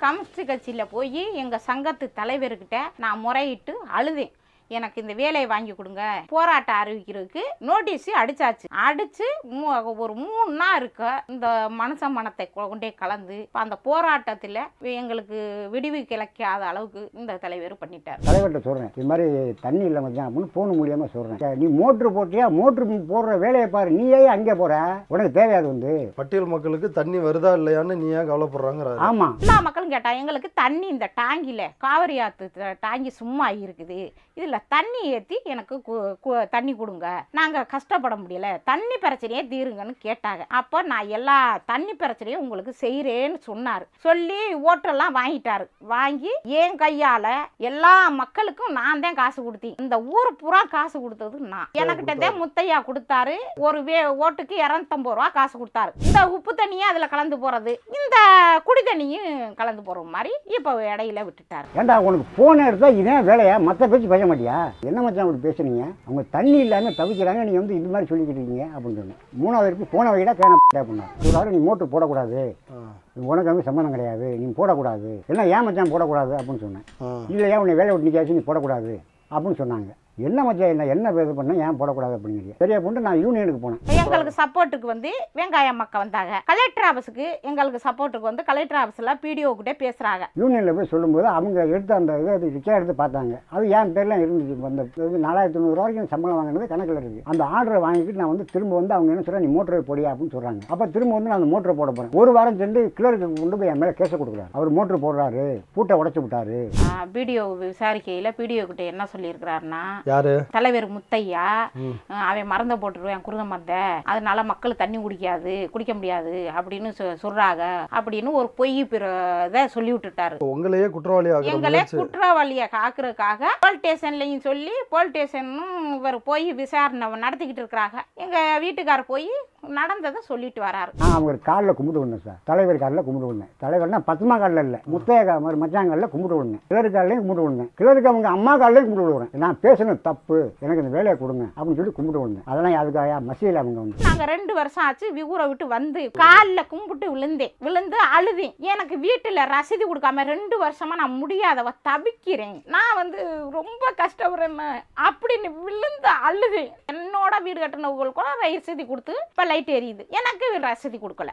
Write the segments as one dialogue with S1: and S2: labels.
S1: Communist கட்சியில் போய் எங்கள் சங்கத்து தலைவர்கிட்ட நான் முறையிட்டு அழுதேன் எனக்கு இந்த வேலையை வாங்கி கொடுங்க போராட்டம் அறிவிக்கிறதுக்கு நோட்டீஸ் அடிச்சாச்சு அடிச்சு மூ- ஒரு மூணு நாள் இருக்க இந்த மனுஷ மனத்தை கொ- கொண்டே கலந்து இப்ப அந்த போராட்டத்தில் எங்களுக்கு விடிவு கிடைக்காத அளவுக்கு இந்த தலைவர் பண்ணிட்டார்
S2: தலைவர்கிட்ட சொல்கிறேன் இது மாதிரி தண்ணி இல்லை மச்சான் அப்படின்னு ஃபோன் மூலியமாக சொல்கிறேன் நீ மோட்ரு போட்டியா மோட்ரு போடுற வேலையை பாரு நீ ஏன் அங்கே போகிற உனக்கு தேவையாது வந்து
S3: பட்டியல் மக்களுக்கு தண்ணி வருதா இல்லையான்னு நீ ஏன் கவலைப்படுறாங்கிறாரு
S2: ஆமாம்
S1: எல்லா மக்களும் கேட்டா எங்களுக்கு தண்ணி இந்த டாங்கியில் காவிரி ஆற்று த- டாங்கி சும்மா இருக்குது இதில் தண்ணி ஏற்றி எனக்கு கு- கு- தண்ணி கொடுங்க நாங்கள் கஷ்டப்பட முடியல தண்ணி பிரச்சனையே தீருங்கன்னு கேட்டாங்க அப்போ நான் எல்லா தண்ணி பிரச்சனையும் உங்களுக்கு செய்கிறேன்னு சொன்னார் சொல்லி ஓட்டெல்லாம் வாங்கிட்டாரு வாங்கி என் கையால் எல்லா மக்களுக்கும் நான் தான் காசு கொடுத்தேன் இந்த ஊர் பூரா காசு கொடுத்தது நான் எனக்கிட்ட தான் முத்தையா கொடுத்தாரு ஒரு வே ஓட்டுக்கு இரநூத்தம்பது ரூபா காசு கொடுத்தாரு இந்த உப்பு தண்ணியும் அதில் கலந்து போகிறது இந்த குடி தண்ணியும் கலந்து போகிற மாதிரி இப்போ இடையில விட்டுட்டாரு
S2: ஏன்டா உனக்கு ஃபோன் எடுத்தால் இதான் வேலையா மற்ற பேச்சு பேச மாட்டியா என்ன மச்சான் அப்படி பேசுறீங்க அவங்க தண்ணி இல்லாமல் தவிக்கிறாங்க நீங்கள் வந்து இந்த மாதிரி சொல்லிக்கிட்டு இருக்கீங்க அப்படின்னு சொன்னேன் மூணாவது இருக்கு போன வைடா கேன அப்படின்னா ஒரு வாரம் நீ மோட்டர் போடக்கூடாது
S3: ஆ,
S2: உனக்கு வந்து சம்மந்தம் கிடையாது நீ போடக்கூடாது என்ன ஏன் மச்சான் போடக்கூடாது அப்படின்னு சொன்னேன்
S3: ஆ.
S2: இல்லையா உன்னை வேலையை விட்டு நிற்காச்சு நீ போடக்கூடாது அப்படின்னு சொன்னாங்க என்ன மச்சான் என்ன என்ன இது பண்ண ஏன் போடக்கூடாது அப்படிங்கிறீங்க சரியா போட்டு நான் யூனியனுக்கு போனேன்
S1: எங்களுக்கு சப்போர்ட்டுக்கு வந்து வெங்காயம் மக்கள் வந்தாங்க கலெக்டர் ஆஃபீஸுக்கு எங்களுக்கு சப்போர்ட்டுக்கு வந்து கலெக்டர் ஆஃபீஸில் பிடிஓ கிட்ட பேசுகிறாங்க
S2: யூனியனில் போய் சொல்லும்போது அவங்க எடுத்து அந்த இதை அது ரிச்சா எடுத்து பார்த்தாங்க அது என் பேர்லாம் இருந்துச்சு அந்த இது நாலாயிரத்தி தொண்ணூறு வரைக்கும் சம்பளம் வாங்கினது கணக்கில் இருக்குது அந்த ஆர்டரை வாங்கிட்டு நான் வந்து திரும்ப வந்து அவங்க என்ன சொல்கிறேன் நீ மோட்டரை போடியா அப்படின்னு சொல்கிறாங்க அப்போ திரும்ப வந்து நான் அந்த மோட்டரை போட போகிறேன் ஒரு வாரம் சென்று கிளருக்கு கொண்டு போய் என் மேலே கேஸை கொடுக்குறாரு அவர் மோட்டர் போடுறாரு பூட்டை உடச்சி விட்டாரு
S1: பிடிஓ விசாரிக்கையில் பிடிஓ கிட்ட என்ன சொல்லியிருக்கிறாருன்னா
S3: யாரு
S1: தலைவர் முத்தையா
S3: ம்.
S1: அஹ் அவன் மறந்த போட்டுருவேன் குருத மருந்த அதனால மக்கள் தண்ணி குடிக்காது குடிக்க முடியாது அப்படின்னு சொ- சொல்றாங்க அப்படின்னு ஒரு பொய் பிற இதை சொல்லி விட்டுட்டாரு
S3: இப்போ உங்களையே குற்றவாளி ஆகுற
S1: எங்களே
S3: முயற்சி
S1: குற்றவாளியை காக்குறதுக்காக போல் ஸ்டேஷன்லையும் சொல்லி போல் ஸ்டேஷனும் இவர் போய் விசாரணை நடத்திக்கிட்டு இருக்கிறாங்க எங்க வீட்டுக்காரர் போய் நடந்ததை சொல்லிட்டு வராரு
S2: நான் அவங்க காலில் கும்பிட்டு விடணும் சார் தலைவர் காலில் கும்பிட்டு விடணும் தலைவர்னா பத்மா காலில் இல்லை முத்தைய கா மாதிரி மச்சான் காலில் கும்பிட்டு விடணும் கிளறு காலையும் கும்பிட்டு விடணும் கிளருக்கு அவங்க அம்மா காலையும் கும்பிட்டு விடுவேன் நான் பேசணும் தப்பு எனக்கு இந்த வேலையை கொடுங்க அப்படின்னு சொல்லி கும்பிட்டு விடணும் அதெல்லாம் அதுக்காக மசியல அவங்க வந்து
S1: நாங்க ரெண்டு வருஷம் ஆச்சு வி- ஊரை விட்டு வந்து காலில் கும்பிட்டு விழுந்தேன் விழுந்து அழுதேன் எனக்கு வீட்டுல ரசீது கொடுக்காம ரெண்டு வருஷமா நான் முடியாதவ தவிக்கிறேன் நான் வந்து ரொம்ப கஷ்டப்படுறேன் அப்படின்னு விழுந்து அழுதேன் என்னோட வீடு கட்டினவங்களுக்கு கூட ரசீது கொடுத்து இப்ப லைட் எரியுது எனக்கு ரசீது கொடுக்கல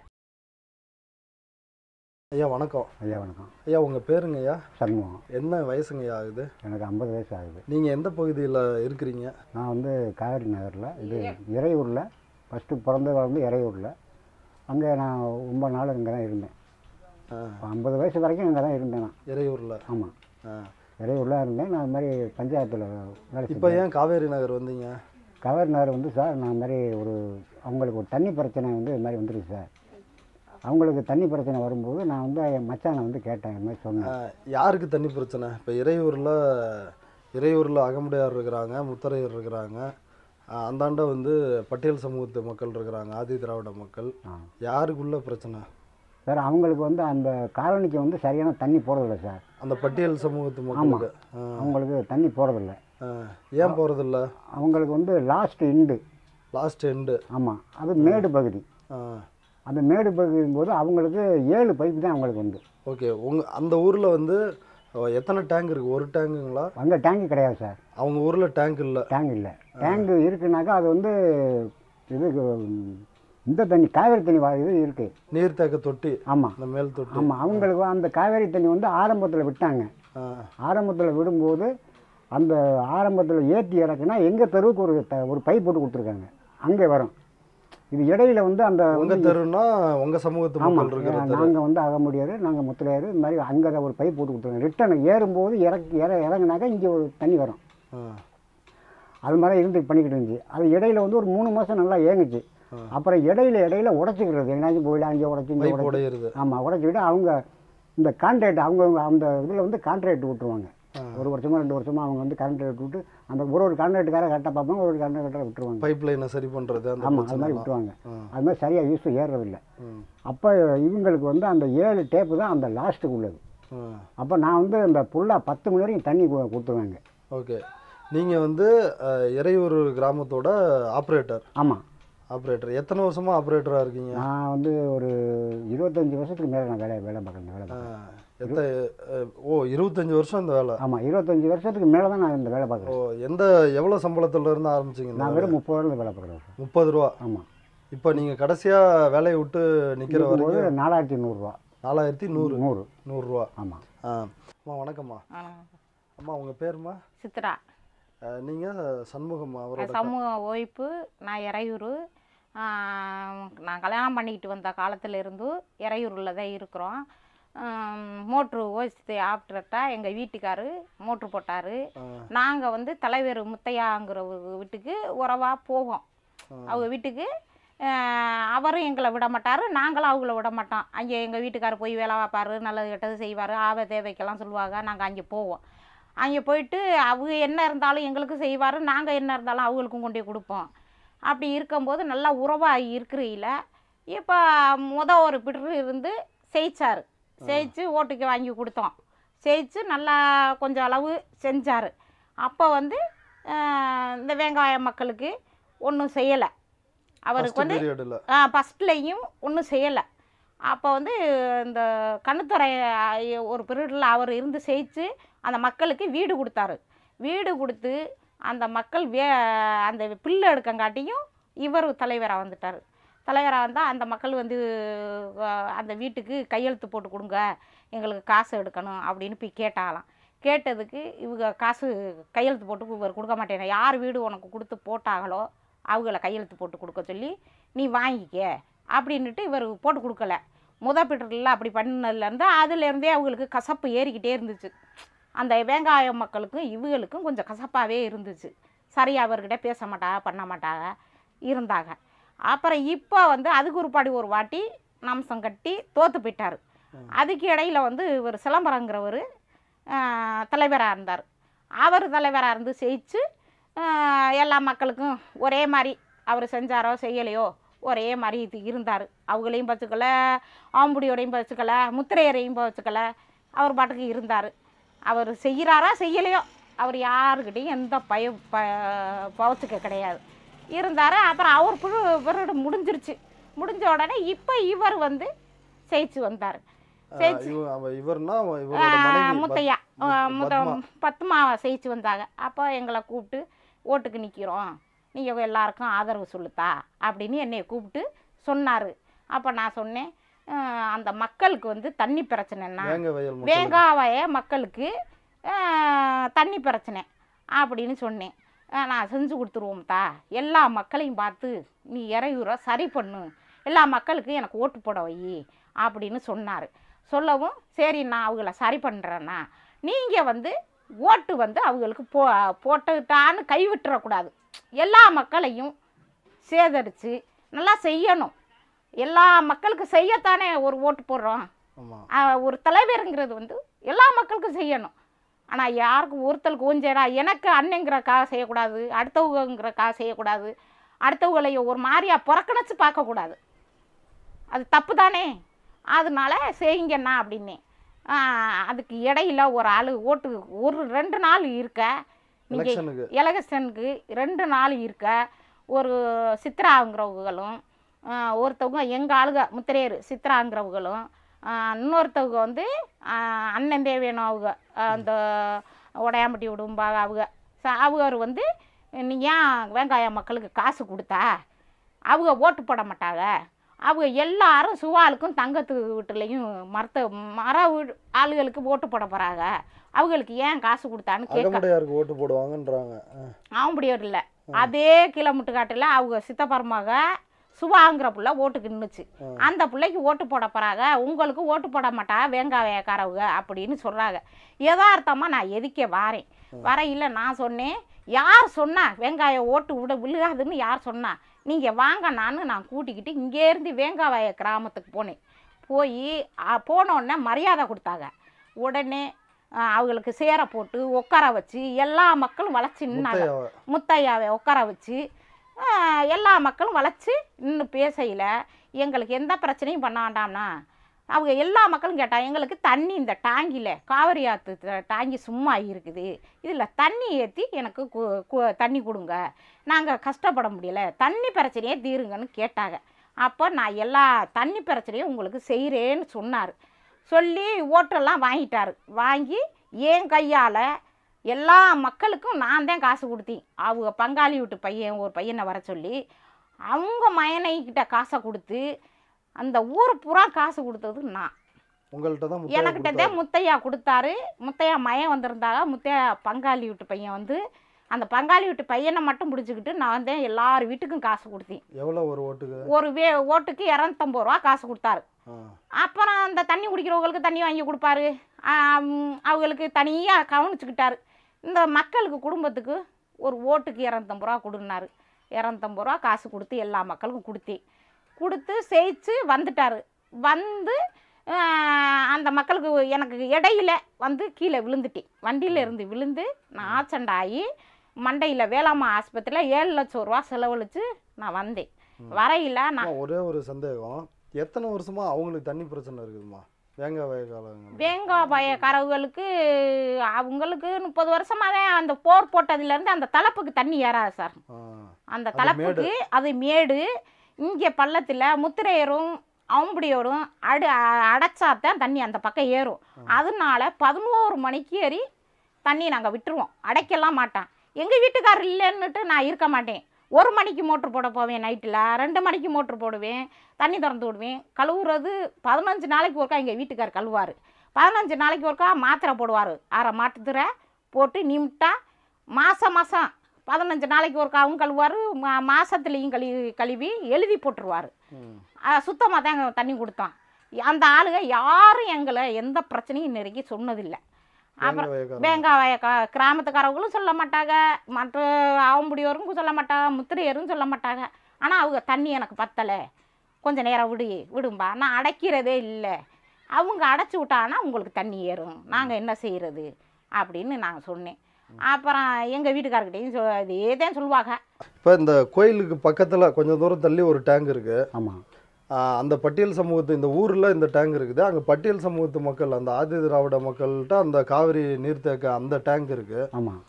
S3: ஐயா வணக்கம்
S2: ஐயா வணக்கம்
S3: ஐயா உங்க பேருங்க ஐயா
S2: சண்முகம்
S3: என்ன வயசுங்க ஐயா ஆகுது
S2: எனக்கு ஐம்பது வயசு ஆகுது
S3: நீங்க எந்த பகுதியில் இருக்கிறீங்க
S2: நான் வந்து காவேரி நகரில் இது இறையூரில் ஃபஸ்ட்டு பிறந்து வளர்ந்து இறையூரில் அங்கே நான் ரொம்ப நாள் இங்கே தான் இருந்தேன்
S3: ஆ,
S2: இப்போ ஐம்பது வயசு வரைக்கும் இங்கே தான் இருந்தேன் நான்
S3: இறையூர்ல
S2: ஆமாம்
S3: ஆ.
S2: இறையூரில் இருந்தேன் நான் இது மாதிரி பஞ்சாயத்தில் வேலை
S3: இப்போ
S2: செஞ்சேன்
S3: ஏன் காவேரி நகர் வந்தீங்க
S2: காவேரி நகர் வந்து சார் நான் இது மாதிரி ஒரு அவங்களுக்கு ஒரு தண்ணி பிரச்சனை வந்து இது மாதிரி வந்துருக்கு சார் அவங்களுக்கு தண்ணி பிரச்சனை வரும்போது நான் வந்து என் மச்சானை வந்து கேட்டேன் இது மாதிரி சொன்னேன்
S3: ஆ, யாருக்கு தண்ணி பிரச்சனை இப்போ இறையூரில் இறையூரில் அகமுடையார் இருக்கிறாங்க முத்தரையர் இருக்கிறாங்க ஆ, அந்தாண்ட வந்து பட்டியல் சமூகத்து மக்கள் இருக்கிறாங்க ஆதி திராவிட மக்கள்
S2: ஆ.
S3: யாருக்குள்ள பிரச்சனை
S2: சார் அவங்களுக்கு வந்து அந்த காலனிக்கு வந்து சரியான தண்ணி போகிறதில்ல சார்
S3: அந்த பட்டியல் சமூகத்து மக்களுக்கு ஆ,
S2: அவங்களுக்கு தண்ணி போகிறதில்ல
S3: ஆ. ஏன் போகிறதில்ல
S2: அவங்களுக்கு வந்து லாஸ்ட் இண்டு
S3: லாஸ்ட் எண்டு
S2: ஆமாம் அது மேடு பகுதி அந்த மேடு பகுதியின் போது அவங்களுக்கு ஏழு பைப்பு தான் அவங்களுக்கு வந்து
S3: ஓகே உங்க அந்த ஊரில் வந்து அஹ், எத்தனை டேங்க் இருக்குது ஒரு டேங்குங்களா
S2: அங்கே டேங்கு கிடையாது சார்
S3: அவங்க ஊரில் டேங்க் இல்லை
S2: டேங்க் இல்லை டேங்கு இருக்குனாக்கா அது வந்து இது ம், இந்த தண்ணி காவேரி தண்ணி வா- இது இருக்குது
S3: நீர்த்தேக்க தொட்டி
S2: ஆமாம்
S3: அந்த மேல் தொட்டி
S2: ஆமாம் அவங்களுக்கு அந்த காவேரி தண்ணி வந்து ஆரம்பத்தில் விட்டாங்க
S3: ஆ,
S2: ஆரம்பத்தில் விடும்போது அந்த ஆரம்பத்தில் ஏற்றி இறக்குனா எங்கள் தெருவுக்கு ஒரு த ஒரு பைப் போட்டு கொடுத்துருக்காங்க அங்கே வரும் இது இடையில வந்து அந்த
S3: உங்க தெருன்னா உங்க சமூகத்து மக்கள் இருக்கிற
S2: ஆமாம்
S3: தெரு
S2: நாங்கள் வந்து அகமுடியாரு நாங்கள் முத்தலையார் இந்த மாதிரி அங்கே ஒரு பைப் போட்டு கொடுத்துருக்காங்க ரிட்டர்ன் ஏறும்போது இறக்கி இற இறங்குனாக்கா இங்கே ஒரு தண்ணி வரும்
S3: ஆ,
S2: அது மாதிரி இருந்து பண்ணிக்கிட்டு இருந்துச்சு அது இடையில வந்து ஒரு மூணு மாதம் நல்லா ஏங்குச்சு
S3: ஆ.
S2: அப்புறம் இடையில இடையில உடச்சிக்கிறது எங்கேயாச்சும் போயில அங்கே உடச்சி இங்கே
S3: பைப்
S2: உடச்சி
S3: உடையிறது
S2: ஆமாம் உடச்சிக்கிட்டு அவங்க இந்த கான்ட்ராக்ட் அவங்க அந்த இதில் வந்து கான்ட்ராக்ட் விட்டுருவாங்க
S3: ஆ.
S2: ஒரு வருஷமா ரெண்டு வருஷமா அவங்க வந்து கான்ட்ராக்ட் விட்டு அந்த ஒரு ஒரு கான்ட்ராக்டுக்கார கரெக்டாக பார்ப்பாங்க ஒரு ஒரு கான்ட்ராக்டரை விட்டுருவாங்க
S3: பைப் லைனை சரி பண்றது அந்த
S2: ஆமாம் அது மாதிரி
S3: பிரச்சனை
S2: விட்டுருவாங்க
S3: ஆ.
S2: அது மாதிரி சரியாக யூஸ் ஏறுறதில்ல
S3: ம்,
S2: அப்போ இவங்களுக்கு வந்து அந்த ஏழு டேப்பு தான் அந்த லாஸ்ட்டுக்கு உள்ளது
S3: ஆ.
S2: அப்போ நான் வந்து இந்த ஃபுல்லாக பத்து மணி வரைக்கும் தண்ணி கு- கொடுத்துருவாங்க
S3: ஓகே நீங்க வந்து அஹ், இறையூர் கிராமத்தோட ஆப்ரேட்டர்
S2: ஆமாம்
S3: ஆப்ரேட்டர் எத்தனை வருஷமா ஆப்ரேட்டரா இருக்கீங்க
S2: நான் வந்து ஒரு இருபத்தஞ்சி வருஷத்துக்கு மேலே நான் வேலை வேலை பார்க்குறேன் வேலை
S3: ஆ,
S2: பார்க்குறேன்
S3: எத்த அஹ், ஓ இருபத்தஞ்சு வருஷம் இந்த வேலை
S2: ஆமாம் இருபத்தஞ்சி வருஷத்துக்கு மேலே தான் நான் இந்த வேலை
S3: ஓ
S2: பார்க்குறேன்
S3: எந்த எவ்வளோ சம்பளத்துல இருந்து ஆரம்பிச்சீங்க இந்த
S2: நான்
S3: வேலை?
S2: வெறும் முப்பது ரூபாய் வேலை பார்க்குறேன் சார்
S3: முப்பது ரூபா
S2: ஆமாம்
S3: இப்போ நீங்கள் கடைசியாக வேலையை விட்டு நிற்கிற
S2: போது
S3: வரைக்கும்
S2: நாலாயிரத்தி நூறுரூவா
S3: நாலாயிரத்தி நூறு
S2: நூறு
S3: நூறுரூவா
S2: ஆமாம்
S3: ஆ அம்மா வணக்கம்மா
S1: ஆ,
S3: அம்மா உங்கள் பேருமா
S1: சித்ரா
S3: நீங்கள் சண்முகம் அவரோட
S1: சமூக ஓய்ப்பு நான் இறையூர் நான் கல்யாணம் பண்ணிக்கிட்டு வந்த காலத்துல இருந்து இறையூரில் தான் இருக்கிறோம் மோட்ரு ஓய்ச்சி ஆப்டர்ட்டா எங்கள் வீட்டுக்காரு மோட்ரு போட்டார்
S3: ஆ,
S1: நாங்கள் வந்து தலைவர் முத்தையாங்கிற ஒரு வீட்டுக்கு உறவாக போவோம்
S3: ஆ.
S1: அவங்க வீட்டுக்கு ஆஹ், அவரும் எங்களை விட மாட்டார் நாங்களும் அவங்கள விட மாட்டோம் அங்கே எங்கள் வீட்டுக்காரர் போய் வேலை பார்ப்பாரு நல்லது கெட்டது செய்வார் ஆவ தேவைக்கெல்லாம் சொல்லுவாங்க நாங்கள் அங்கே போவோம் அங்கே போயிட்டு அவங்க என்ன இருந்தாலும் எங்களுக்கு செய்வார் நாங்கள் என்ன இருந்தாலும் அவங்களுக்கும் கொண்டு போய் கொடுப்போம் அப்படி இருக்கும்போது நல்லா உறவாக இருக்கிறையில இப்போ முத ஒரு பிட்ரு இருந்து செய்ச்சார் செய்ச்சு ஓட்டுக்கு வாங்கி கொடுத்தோம் செய்ச்சு நல்லா கொஞ்சம் அளவு செஞ்சார் அப்போ வந்து ஆஹ், இந்த வெங்காய மக்களுக்கு ஒன்றும் செய்யலை அவருக்கு வந்து
S3: பீரியடில்
S1: ஃபஸ்ட்லேயும் ஒன்றும் செய்யலை அப்போ வந்து இந்த கண்ணுத்துறை ஆ- ஒரு பீரியடில் அவர் இருந்து செய்து அந்த மக்களுக்கு வீடு கொடுத்தாரு வீடு கொடுத்து அந்த மக்கள் வே அந்த பில்லு எடுக்கங்காட்டியும் இவர் தலைவராக வந்துட்டார் தலைவராக வந்தால் அந்த மக்கள் வந்து அஹ், அந்த வீட்டுக்கு கையெழுத்து போட்டு கொடுங்க எங்களுக்கு காசு எடுக்கணும் அப்படின்னு போய் கேட்டாலாம் கேட்டதுக்கு இவங்க காசு கையெழுத்து போட்டு இவர் கொடுக்க மாட்டேன் யார் வீடு உனக்கு கொடுத்து போட்டாங்களோ அவங்கள கையெழுத்து போட்டு கொடுக்க சொல்லி நீ வாங்கிக்க அப்படின்னுட்டு இவர் போட்டு கொடுக்கல முத பீட்டரில் அப்படி பண்ணதுலேருந்து அதுலேருந்தே அவங்களுக்கு கசப்பு ஏறிக்கிட்டே இருந்துச்சு அந்த வெங்காய மக்களுக்கும் இவங்களுக்கும் கொஞ்சம் கசப்பாகவே இருந்துச்சு சரி அவர்கிட்ட பேச மாட்டாங்க பண்ண மாட்டாங்க இருந்தாங்க அப்புறம் இப்போ வந்து அதுக்கு ஒருபாடி ஒரு வாட்டி நம்சம் கட்டி தோற்று போயிட்டார் அதுக்கு இடையில வந்து இவர் சிலம்பரங்கிறவர் தலைவராக இருந்தார் அவர் தலைவராக இருந்து ஜெயிச்சு ஆஹ், எல்லா மக்களுக்கும் ஒரே மாதிரி அவர் செஞ்சாரோ செய்யலையோ ஒரே மாதிரி இது இருந்தார் அவங்களையும் பச்சுக்கல ஆம்புடியோடையும் பச்சுக்கல முத்திரையரையும் பச்சுக்கல அவர் பாட்டுக்கு இருந்தார் அவர் செய்கிறாரா செய்யலையோ அவர் யாருக்கிட்டையும் எந்த பய ப பவச்சுக்க கிடையாது இருந்தார் அப்புறம் அவர் புழு பீரியடு முடிஞ்சிருச்சு முடிஞ்ச உடனே இப்போ இவர் வந்து ஜெயிச்சு வந்தார் ஜெயிச்சு
S3: இவர்னா இவரோட மனைவி
S1: முத்தையா
S3: பத்-
S1: ஆ, முத
S3: பத்மா.
S1: பத்மாவை ஜெயிச்சு வந்தாங்க அப்போ எங்களை கூப்பிட்டு ஓட்டுக்கு நிற்கிறோம் நீங்கள் எல்லாருக்கும் ஆதரவு சொல்லுத்தா அப்படின்னு என்னை கூப்பிட்டு சொன்னார் அப்போ நான் சொன்னேன் ஆ, அந்த மக்களுக்கு வந்து தண்ணி பிரச்சனைன்னா
S3: வேங்க வயல் மக்கள்.
S1: வேங்காவய மக்களுக்கு ஆ, தண்ணி பிரச்சனை அப்படின்னு சொன்னேன் ஆ, நான் செஞ்சு கொடுத்துருவோம்தா எல்லா மக்களையும் பார்த்து நீ இறையூரை சரி பண்ணு எல்லா மக்களுக்கும் எனக்கு ஓட்டு போட வை அப்படின்னு சொன்னார் சொல்லவும் சரி நான் அவங்கள சரி பண்ணுறேன்னா நீங்கள் வந்து ஓட்டு வந்து அவங்களுக்கு போ போட்டுட்டான்னு கைவிட்டுறக்கூடாது எல்லா மக்களையும் சேதரித்து நல்லா செய்யணும் எல்லா மக்களுக்கு செய்யத்தானே ஒரு ஓட்டு போடுறோம்
S3: ஆமா
S1: ஆஹ் ஒரு தலைவருங்கிறது வந்து எல்லா மக்களுக்கும் செய்யணும் ஆனால் யாருக்கும் ஒருத்தருக்கு ஊஞ்சேரா எனக்கு அண்ணங்கிறக்காக செய்யக்கூடாது அடுத்தவங்கிறக்காக செய்யக்கூடாது அடுத்தவங்களை ஒரு மாதிரியா புறக்கணிச்சு பார்க்கக்கூடாது அது தப்பு தானே அதனால செய்யுங்கண்ணா அப்படின்னேன் ஆஹ் அதுக்கு இடையில ஒரு ஆள் ஓட்டு ஒரு ரெண்டு நாள் இருக்க நீங்கள்
S3: எலெக்ஷனுக்கு
S1: எலெக்ஷனுக்கு ரெண்டு நாள் இருக்க ஒரு சித்ராங்கிறவங்களும் ஆஹ் ஒருத்தவங்க எங்கள் ஆளுக முத்திரையர் சித்ராங்கிறவங்களும் ஆஹ் இன்னொருத்தவங்க வந்து ஆஹ் அண்ணன் தேவேணும் அவங்க ஆஹ் அந்த உடையாம்பட்டி விடும்பாக அவங்க ச- அவர் வந்து நீ ஏன் வெங்காய மக்களுக்கு காசு கொடுத்தா அவங்க ஓட்டு போட மாட்டாங்க அவங்க எல்லாரும் சுவாலுக்கும் தங்கத்து வீட்டுலையும் மரத்த மர வீடு ஆளுகளுக்கு ஓட்டு போட போகிறாங்க அவங்களுக்கு ஏன் காசு கொடுத்தான்னு கேட்க
S3: அகமுடையாருக்கு ஓட்டு போடுவாங்கன்றாங்க ஆ.
S1: ஆம்படியோர் இல்லை அதே கிலோமீட்டர் காட்டில் அவங்க சித்தப்பரமாக சுவாங்கிற புள்ள ஓட்டுக்கு நின்றுச்சு
S3: ஆ.
S1: அந்த பிள்ளைக்கு ஓட்டு போட போகிறாங்க உங்களுக்கு ஓட்டு போட மாட்டா வெங்காயக்காரவங்க அப்படின்னு சொல்கிறாங்க யதார்த்தமாக நான் எதுக்கே வாரேன் வர இல்லை நான் சொன்னேன் யார் சொன்னா வெங்காயம் ஓட்டு விட விழுகாதுன்னு யார் சொன்னா நீங்கள் வாங்க நான் நான் கூட்டிக்கிட்டு இங்கேருந்து வேங்காவாய கிராமத்துக்கு போனேன் போய் போனோடனே மரியாதை கொடுத்தாங்க உடனே ஆ, அவங்களுக்கு சேரை போட்டு உட்கார வச்சு எல்லா மக்களும் வளைச்சி நின்னாங்க
S3: முத்தையாவை
S1: முத்தையாவை உட்கார வச்சு ஆ, எல்லா மக்களும் வளைச்சி நின்று பேசையில் எங்களுக்கு எந்த பிரச்சனையும் பண்ண வேண்டாம்னா அவங்க எல்லா மக்களும் கேட்டா எங்களுக்கு தண்ணி இந்த டாங்கியில் காவிரி ஆற்று த- டாங்கி சும்மா இருக்குது இதில் தண்ணி ஏற்றி எனக்கு கு- கு- தண்ணி கொடுங்க நாங்கள் கஷ்டப்பட முடியல தண்ணி பிரச்சனையே தீருங்கன்னு கேட்டாங்க அப்போ நான் எல்லா தண்ணி பிரச்சனையும் உங்களுக்கு செய்கிறேன்னு சொன்னார் சொல்லி ஓட்டெல்லாம் வாங்கிட்டாரு வாங்கி என் கையால் எல்லா மக்களுக்கும் நான் தான் காசு கொடுத்தேன் அவங்க பங்காளி வீட்டு பையன் ஒரு பையனை வர சொல்லி அவங்க மயனைக்கிட்ட காசை கொடுத்து அந்த ஊர் பூரா காசு கொடுத்தது நான்
S3: உங்கள்கிட்ட தான் முத்தாய்
S1: எனக்கிட்ட
S3: கொடுத்தாரு.
S1: தான் முத்தையா கொடுத்தாரு முத்தையா மயன் வந்திருந்தாங்க முத்தையா பங்காளி வீட்டு பையன் வந்து அந்த பங்காளி வீட்டு பையனை மட்டும் பிடிச்சிக்கிட்டு நான் தான் எல்லார் வீட்டுக்கும் காசு கொடுத்தேன்
S3: எவ்வளோ ஒரு ஓட்டுக்கு
S1: ஒரு வே ஓட்டுக்கு இரநூத்தம்பது ரூபா காசு கொடுத்தாரு
S3: ஆ
S1: அப்புறம் அந்த தண்ணி குடிக்கிறவங்களுக்கு தண்ணி வாங்கி கொடுப்பாரு ஆம், அவங்களுக்கு தனியாக கவனிச்சுக்கிட்டாரு இந்த மக்களுக்கு குடும்பத்துக்கு ஒரு ஓட்டுக்கு இரநூத்தம்பது ரூபா கொடுனாரு இரநூத்தம்பது ரூபா காசு கொடுத்து எல்லா மக்களுக்கும் கொடுத்தேன் கொடுத்து செய்ச்சு வந்துட்டார் வந்து ஆஹ், அந்த மக்களுக்கு எனக்கு இடையில வந்து கீழே விழுந்துட்டேன் வண்டியில் இருந்து விழுந்து நான் ஆக்சிடென்ட் ஆகி மண்டையில் வேளாண்மை ஆஸ்பத்திரியில் ஏழு லட்சம் ரூபா செலவழித்து நான் வந்தேன் வரையில் நான்
S3: அம்மா, ஒரே ஒரு சந்தேகம் எத்தனை வருஷமா அவங்களுக்கு தண்ணி பிரச்சனை இருக்குதுமா வேங்க வயக்காலங்க
S1: வேங்காபாயக்காரவங்களுக்கு அவங்களுக்கு முப்பது வருஷமாக தான் அந்த போர் போட்டதுலேருந்து அந்த தலப்புக்கு தண்ணி ஏறாது சார் அந்த
S3: அது
S1: தலப்புக்கு அது மேடு இங்கே பள்ளத்தில் முத்திரையரும் அவும்படியோரும் அடு அடைச்சாதான் தண்ணி அந்த பக்கம் ஏறும் அதனால பதினோரு மணிக்கு ஏறி தண்ணி நாங்கள் விட்டுருவோம் அடைக்கலாம் மாட்டோம் எங்கள் வீட்டுக்காரர் இல்லைன்னுட்டு நான் இருக்க மாட்டேன் ஒரு மணிக்கு மோட்ரு போட போவேன் நைட்டில் ரெண்டு மணிக்கு மோட்ரு போடுவேன் தண்ணி திறந்து விடுவேன் கழுவுறது பதினஞ்சு நாளைக்கு ஒருக்கா எங்கள் வீட்டுக்கார் கழுவார் பதினஞ்சு நாளைக்கு ஒருக்கா மாத்திரை போடுவார் அரை மாட்டுத்திரை போட்டு நிமிட்டா மாதம் மாதம் பதினஞ்சு நாளைக்கு ஒருக்காவும் கழுவார் மா மாதத்துலேயும் கழுவி கழுவி எழுதி போட்டுருவார் சுத்தமாக தான் எங்க தண்ணி கொடுத்தோம் அந்த ஆளுங்க யாரும் எங்களை எந்த பிரச்சனையும் நெருங்கி சொன்னதில்லை
S3: வேங்க
S1: அப்புறம்
S3: வயக்காலம்
S1: வேங்காய கிராமத்துக்காரவங்களும் சொல்ல மாட்டாங்க மற்ற ஆவம்புடியோரும் சொல்ல மாட்டாங்க முத்திரையரும் சொல்ல மாட்டாங்க ஆனால் அவங்க தண்ணி எனக்கு பத்தலை கொஞ்ச நேரம் விடு விடும்பா நான் அடைக்கிறதே இல்லை அவங்க அடைச்சி விட்டாங்கன்னா உங்களுக்கு தண்ணி ஏறும் நாங்கள் என்ன செய்கிறது அப்படின்னு நான் சொன்னேன் அப்புறம் எங்கள் வீட்டுக்காரர்கிட்டையும் சொ இதே தான் சொல்லுவாங்க
S3: இப்போ இந்த கோயிலுக்கு பக்கத்தில் கொஞ்சம் தூரம் தள்ளி ஒரு டேங்க் இருக்கு
S2: ஆமாம்
S3: ஆஹ் அந்த பட்டியல் சமூகத்து இந்த ஊரில் இந்த டேங்க் இருக்குது அங்கே பட்டியல் சமூகத்து மக்கள் அந்த ஆதி திராவிட மக்கள்கிட்ட அந்த காவிரி நீர்த்தேக்க அந்த டேங்க் இருக்குது
S2: ஆமாம்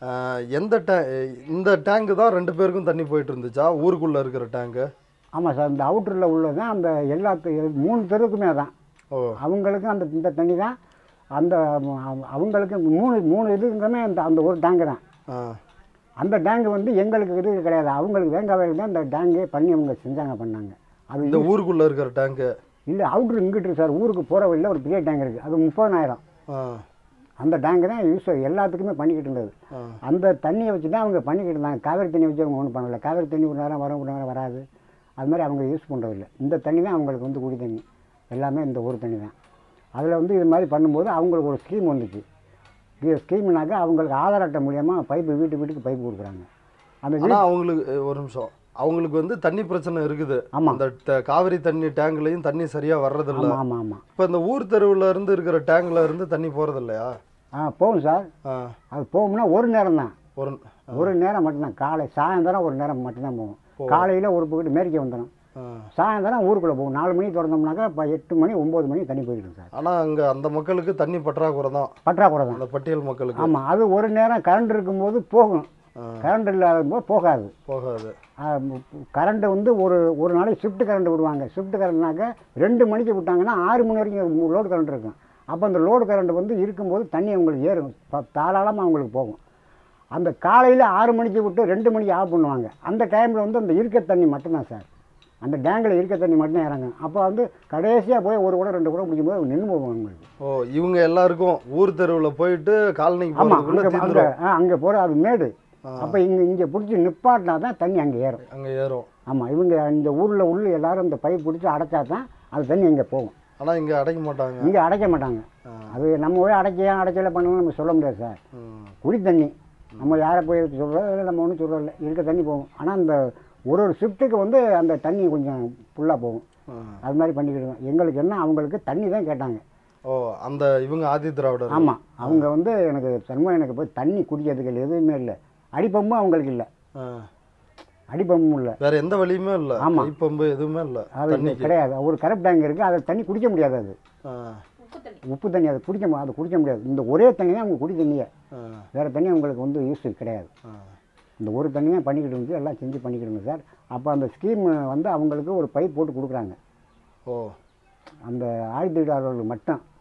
S3: எந்த டே இந்த டேங்க் தான் ரெண்டு பேருக்கும் தண்ணி போயிட்டு இருந்துச்சா ஊருக்குள்ளே இருக்கிற டேங்கு
S2: ஆமாம் சார் இந்த அவுட்டரில் உள்ளது அந்த எல்லா தெ- மூணு தெருவுக்குமே தான்
S3: ஓ
S2: அவங்களுக்கும் அந்த இந்த தண்ணி தான் அந்த அவ- அவங்களுக்கு மூணு மூணு இதுக்குமே அந்த அந்த ஒரு டேங்கு தான்
S3: ஆ
S2: அந்த டேங்கு வந்து எங்களுக்கு இது கிடையாது அவங்களுக்கு வேங்காவையில் தான் அந்த டேங்கே பண்ணி அவங்க செஞ்சாங்க பண்ணாங்க அது
S3: இந்த ஊருக்குள்ளே இருக்கிற டேங்கு
S2: இல்லை அவுட்ரு இங்கிட்டு இருக்கு சார் ஊருக்கு போகிற வழியில் ஒரு பெரிய டேங்க் இருக்குது அது முப்பதனாயிரம்
S3: ஆ
S2: அந்த டேங்கு தான் யூஸ் எல்லாத்துக்குமே பண்ணிக்கிட்டு இருந்தது
S3: ஆ
S2: அந்த தண்ணியை வச்சு தான் அவங்க பண்ணிக்கிட்டு இருந்தாங்க காவேரி தண்ணி வச்சு அவங்க ஒன்றும் பண்ணல காவேரி தண்ணி ஒரு நேரம் வரும் ஒரு நேரம் வராது அது மாதிரி அவங்க யூஸ் பண்ணுறதில்ல இந்த தண்ணி தான் அவங்களுக்கு வந்து குடி தண்ணி எல்லாமே இந்த ஊர் தண்ணி தான் அதில் வந்து இது மாதிரி பண்ணும்போது அவங்களுக்கு ஒரு ஸ்கீம் வந்துச்சு இது ஸ்கீம்னாக்கா அவங்களுக்கு ஆதார் அட்டை மூலியமாக பைப்பு வீட்டு வீட்டுக்கு பைப்பு கொடுக்குறாங்க அந்த வீ-
S3: ஆனால் அவங்களுக்கு அஹ், ஒரு நிமிஷம் அவங்களுக்கு வந்து தண்ணி பிரச்சனை இருக்குது
S2: ஆமாம்
S3: அந்த ட- காவிரி தண்ணி டேங்க்லையும் தண்ணி சரியாக வர்றதில்ல
S2: ஆமாம் ஆமாம் ஆமாம்
S3: இப்போ இந்த ஊர் தெருவில் இருந்து இருக்கிற டேங்க்ல இருந்து தண்ணி போகிறது இல்லையா
S2: ஆ போகும் சார்
S3: ஆ
S2: அது போகும்னா ஒரு நேரம் தான்
S3: ஒரு
S2: ஒரு நேரம் மட்டும்தான் காலை சாயந்தரம் ஒரு நேரம் மட்டும்தான் போகும்
S3: போகும்.
S2: காலையில் ஒரு பக்கத்து மேற்கே வந்துடும்
S3: ஆ
S2: சாயந்தரம் ஊருக்குள்ளே போகும் நாலு மணிக்கு திறந்தோம்னாக்கா இப்போ எட்டு மணி ஒம்பது மணி தண்ணி போயிடும் சார்
S3: ஆனால் அங்கே அந்த மக்களுக்கு தண்ணி பற்றாக்குறை தான்
S2: பற்றாக்குறை தான்
S3: அந்த பட்டியல் மக்களுக்கு
S2: ஆமாம் அது ஒரு நேரம் கரண்ட் இருக்கும்போது போகும்
S3: ஆ,
S2: கரண்ட் இல்லாத போது போகாது
S3: போகாது
S2: கரண்ட்டு வந்து ஒரு ஒரு நாளைக்கு ஷிஃப்ட் கரண்ட் விடுவாங்க ஷிஃப்ட் கரண்ட்னாக்க ரெண்டு மணிக்கு விட்டாங்கன்னா ஆறு மணி வரைக்கும் லோடு கரண்ட் இருக்கும் அப்போ அந்த லோடு கரண்ட் வந்து இருக்கும்போது தண்ணி அவங்களுக்கு ஏறும் ப- தாராளமாக அவங்களுக்கு போகும் அந்த காலையில் ஆறு மணிக்கு விட்டு ரெண்டு மணிக்கு ஆஃப் பண்ணுவாங்க அந்த டைமில் வந்து அந்த இருக்க தண்ணி மட்டும்தான் சார் அந்த டேங்கில் இருக்க தண்ணி மட்டும் இறங்கும் அப்போ வந்து கடைசியாக போய் ஒரு கூட ரெண்டு கூட பிடிக்கும்போது நின்று போகும் அவங்களுக்கு
S3: ஓ இவங்க எல்லாருக்கும் ஊர் தெருவில் போயிட்டு காலனிக்கு
S2: ஆமாம்
S3: போகிறதுக்குள்ள
S2: அங்கே அங்கே
S3: தீர்ந்துடும்
S2: ஆ அங்கே போகிற அது மேடு
S3: ஆ.
S2: அப்போ இங்கே இங்கே பிடிச்சி நிப்பாட்டினா தான் தண்ணி அங்கே ஏறும்
S3: அங்கே ஏறும்
S2: ஆமாம் இவங்க இந்த ஊரில் உள்ள எல்லாரும் இந்த பைப் பிடிச்சி அடைச்சா தான் அது தண்ணி இங்கே போகும்
S3: ஆனால் இங்கே அடைக்க மாட்டாங்க
S2: இங்கே அடைக்க மாட்டாங்க
S3: ஆ.
S2: அது நம்ம போய் அடைக்க அடைக்கல பண்ணணும்னு நம்ம சொல்ல முடியாது சார்
S3: ம்.
S2: குடி தண்ணி நம்ம யாரை போய் சொல்கிறோம் இல்லை நம்ம ஒன்றும் சொல்கிறோம் இருக்க தண்ணி போகும் ஆனால் அந்த ஒரு ஒரு ஷிஃப்ட்டுக்கு வந்து அந்த தண்ணி கொஞ்சம் ஃபுல்லாக போகும்
S3: ஆ.
S2: அது மாதிரி பண்ணிக்கிடுவோம் எங்களுக்கு என்ன அவங்களுக்கு தண்ணி தான் கேட்டாங்க
S3: ஓ அந்த இவங்க ஆதி திராவிடர்
S2: ஆமாம் அவங்க வந்து எனக்கு சர்மா எனக்கு போய் தண்ணி குடிக்கிறதுக்கு எதுவுமே இல்லை அடிப்பம்பும் அவங்களுக்கு இல்லை
S3: ஆ.
S2: அடிப்பம்பும் இல்லை
S3: வேற எந்த வழியுமே இல்லை
S2: ஆமா.
S3: கைப்பம்பு எதுவுமே இல்லை
S2: அது
S3: தண்ணிக்கு
S2: கிடையாது ஒரு கரெக்ட் டேங்க் இருக்குது அதை தண்ணி குடிக்க முடியாது அது
S3: ஆ.
S2: உப்பு தண்ணி அதை குடிக்க மு- அது குடிக்க முடியாது இந்த ஒரே தண்ணி தான் அவங்க குடி தண்ணியே
S3: ஆ.
S2: வேறு தண்ணி அவங்களுக்கு வந்து யூஸ் கிடையாது
S3: ஆ.
S2: இந்த ஒரு தண்ணி தான் பண்ணிக்கிட்டு இருந்து எல்லாம் செஞ்சு பண்ணிக்கிட்டு இருந்தோம் சார் அப்போ அந்த ஸ்கீம் வந்து அவங்களுக்கு ஒரு பைப் போட்டு கொடுக்குறாங்க
S3: ஓ
S2: அந்த ஆழ்த்திடாதவர்களுக்கு மட்டும்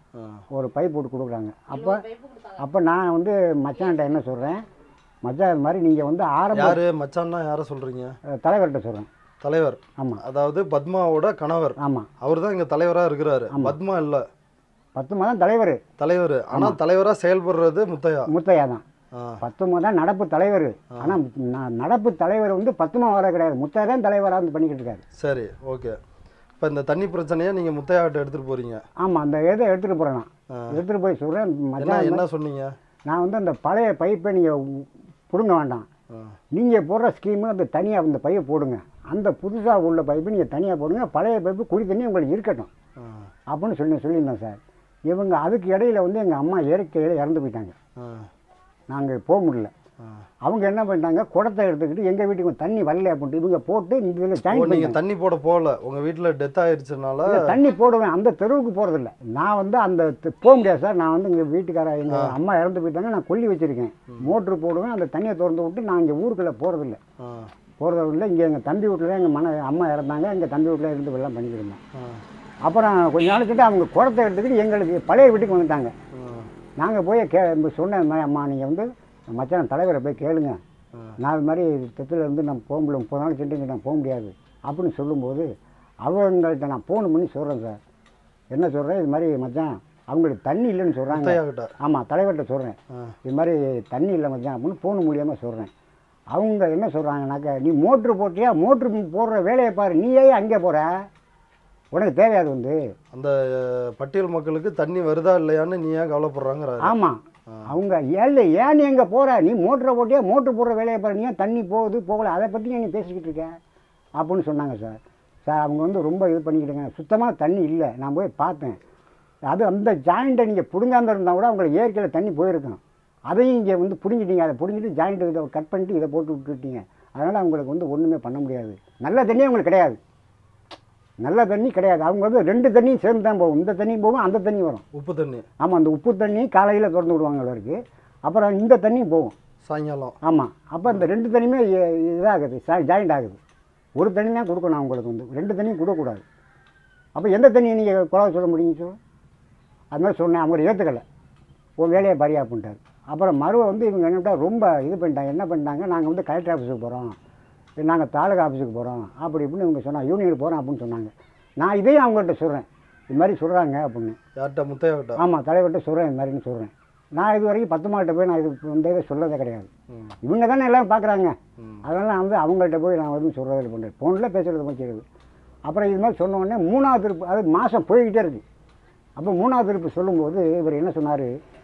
S3: ஆ.
S2: ஒரு பைப் போட்டு கொடுக்குறாங்க அப்போ அப்போ நான் வந்து மச்சான்கிட்ட என்ன சொல்கிறேன் மச்சான் இது மாதிரி நீங்கள் வந்து ஆரம்ப
S3: யாரு மச்சான்னா யாரை சொல்றீங்க
S2: தலைவர்கிட்ட சொல்கிறேன்
S3: தலைவர்
S2: ஆமாம்
S3: அதாவது பத்மாவோட கணவர்
S2: ஆமாம்
S3: அவர் தான் இங்க தலைவரா இருக்கிறாரு பத்மா இல்ல
S2: பத்து மாதம் தலைவர்
S3: தலைவர் ஆனா தலைவரா செயல்படுறது முத்தையா
S2: முத்தையா தான்
S3: ஆ,
S2: பத்து தான் நடப்பு தலைவர் ஆனால் நடப்பு தலைவர் வந்து பத்துமா வர கிடையாது முத்தையா தான் தலைவராக வந்து பண்ணிக்கிட்டு இருக்காரு
S3: சரி ஓகே இப்போ இந்த தண்ணி பிரச்சனையை நீங்க முத்தையாட்ட எடுத்துட்டு போறீங்க
S2: ஆமாம் அந்த இதை எடுத்துகிட்டு போகிறேன் நான்
S3: ஆ.
S2: எடுத்துகிட்டு போய் சொல்கிறேன்
S3: என்ன
S2: மச்சான்
S3: என்ன சொன்னீங்க
S2: நான் வந்து அந்த பழைய பைப்பை நீங்கள் பிடுங்க வேண்டாம்
S3: ஆ,
S2: நீங்கள் போடுற ஸ்கீமு அந்த தனியாக அந்த பைப்பை போடுங்க அந்த புதுசாக உள்ள பைப்பு நீங்கள் தனியாக போடுங்க பழைய பைப்பு குடி தண்ணி உங்களுக்கு இருக்கட்டும்
S3: ஆ,
S2: அப்படின்னு சொல்லி சொல்லியிருந்தேன் சார் இவங்க அதுக்கு இடையில வந்து எங்கள் அம்மா இயற்கையில் இறந்து போயிட்டாங்க
S3: ஆ,
S2: நாங்கள் போக முடியல
S3: ஆ.
S2: அவங்க என்ன பண்ணிட்டாங்க குடத்தை எடுத்துக்கிட்டு எங்கள் வீட்டுக்கு தண்ணி வரல அப்படின்ட்டு இவங்க போட்டு இந்த இதில்
S3: ஓ
S2: ஜாயின்
S3: நீங்க
S2: பண்ணிட்டாங்க
S3: தண்ணி போட போகல உங்க வீட்டுல டெத் ஆயிடுச்சுனால
S2: இல்ல, தண்ணி போடுவேன் அந்த தெருவுக்கு போகிறதில்ல நான் வந்து அந்த தெ- போக முடியாது சார் நான் வந்து எங்கள் வீட்டுக்கார எங்கள் அம்மா இறந்து போயிட்டாங்க நான் கொல்லி வச்சுருக்கேன் மோட்ரு போடுவேன் அந்த தண்ணியை திறந்து விட்டு நான் இங்கே ஊருக்குள்ளே போகிறதில்ல
S3: ஆ,
S2: போகிறதில்ல இங்கே எங்கள் தம்பி வீட்டில் தான் எங்கள் மன அம்மா இறந்தாங்க எங்கள் தம்பி வீட்டில் இருந்து வெள்ளம் பண்ணிக்கிருந்தேன்
S3: ஆ,
S2: அப்புறம் கொஞ்ச நாளைக்கிட்ட அவங்க குடத்தை எடுத்துக்கிட்டு எங்களுக்கு பழைய வீட்டுக்கு வந்துட்டாங்க
S3: ஆ,
S2: நாங்கள் போய் கே சொன்னேன் இந்த மாதிரி அம்மா நீங்கள் வந்து மச்சான் தலைவரை போய் கேளுங்க
S3: ஆ.
S2: நான் இது மாதிரி தெத்துல இருந்து நான் போக முடியல முப்பது நாள் சென்ட்டு நான் போக முடியாது அப்படின்னு சொல்லும்போது அவங்கள்ட்ட நான் ஃபோன் பண்ணி சொல்கிறேன் சார் என்ன சொல்கிறேன் இது மாதிரி மச்சான் அவங்களுக்கு தண்ணி இல்லைன்னு சொல்கிறாங்க
S3: முத்தையா கிட்ட
S2: ஆமாம் தலைவர்கிட்ட சொல்கிறேன்
S3: ஆ,
S2: இது மாதிரி தண்ணி இல்லை மச்சான் அப்படின்னு ஃபோன் மூலியமாக சொல்கிறேன் அவங்க என்ன சொல்கிறாங்கனாக்கா நீ மோட்ரு போட்டியா மோட்ரு போடுற வேலையை பாரு நீயே அங்கே போகிற உனக்கு தேவையாது வந்து
S3: அந்த அஹ், பட்டியல் மக்களுக்கு தண்ணி வருதா இல்லையான்னு நீ ஏன் கவலைப்படுறாங்கிறாரு
S2: ஆமாம் அவங்க ஏழு ஏன் நீ எங்கே போகிற நீ மோட்டரை போட்டியா மோட்ரு போடுற வேலையை பாரு நீ ஏன் தண்ணி போகுது போகல அதை பற்றி நீ பேசிக்கிட்டு இருக்க அப்படின்னு சொன்னாங்க சார் சார் அவங்க வந்து ரொம்ப இது பண்ணிக்கிட்டுங்க சுத்தமாக தண்ணி இல்லை நான் போய் பார்த்தேன் அது அந்த ஜாயிண்ட்டை நீங்கள் பிடுங்காம இருந்தால் கூட உங்களுக்கு இயற்கையில் தண்ணி போயிருக்கும் அதையும் இங்கே வந்து பிடுங்கிட்டீங்க அதை பிடுங்கிட்டு ஜாயிண்ட் இதை கட் பண்ணிட்டு இதை போட்டு விட்டுட்டீங்க அதனால் அவங்களுக்கு வந்து ஒன்றுமே பண்ண முடியாது நல்ல தண்ணியே அவங்களுக்கு கிடையாது நல்ல தண்ணி கிடையாது அவங்க வந்து ரெண்டு தண்ணியும் சேர்ந்து தான் போகும் இந்த தண்ணியும் போகும் அந்த தண்ணியும் வரும்
S3: உப்பு தண்ணி
S2: ஆமாம் அந்த உப்பு தண்ணி காலையில் திறந்து விடுவாங்க அவருக்கு அப்புறம் இந்த தண்ணியும் போகும்
S3: சாயங்காலம்
S2: ஆமாம் அப்போ இந்த ரெண்டு தண்ணியுமே இ- இதாகுது ஜாயிண்ட் ஆகுது ஒரு தண்ணி தான் கொடுக்கணும் அவங்களுக்கு வந்து ரெண்டு தண்ணியும் கொடுக்கக்கூடாது அப்போ எந்த தண்ணியை நீங்கள் குழாய் சொல்ல முடியுங்க சார் அது மாதிரி சொன்னேன் அவங்க ஏற்றுக்கலை உன் வேலையை பாரியா அப்படின்ட்டார் அப்புறம் மறுவை வந்து இவங்க என்ன ரொம்ப இது பண்ணிட்டாங்க என்ன பண்ணிட்டாங்க நாங்கள் வந்து கலெக்டர் ஆஃபீஸுக்கு போகிறோம் நாங்கள் தாலுகா ஆஃபீஸுக்கு போகிறோம் அப்படி இப்படின்னு இவங்க சொன்னாங்க யூனியன் போகிறோம் அப்படின்னு சொன்னாங்க நான் இதையும் அவங்கள்ட்ட சொல்கிறேன் இது மாதிரி சொல்கிறாங்க அப்படின்னு
S3: யார்கிட்ட முத்தையா கிட்ட
S2: ஆமாம் தலைவர்கிட்ட சொல்கிறேன் இது மாதிரின்னு சொல்கிறேன் நான் இது வரைக்கும் பத்து மாட்ட போய் நான் இது இந்த இதை சொல்லதே கிடையாது
S3: ம்,
S2: இவங்க தானே எல்லாம் பார்க்குறாங்க
S3: ம்.
S2: அதனால் நான் வந்து அவங்கள்ட்ட போய் நான் வந்து சொல்கிறது இது பண்ணுறேன் ஃபோனில் பேசுகிறது முடிக்கிறது அப்புறம் இது மாதிரி சொன்ன உடனே மூணாவது திருப்பு அது மாதம் போய்கிட்டே இருக்குது அப்போ மூணாவது திருப்பு சொல்லும்போது இவர் என்ன சொன்னார்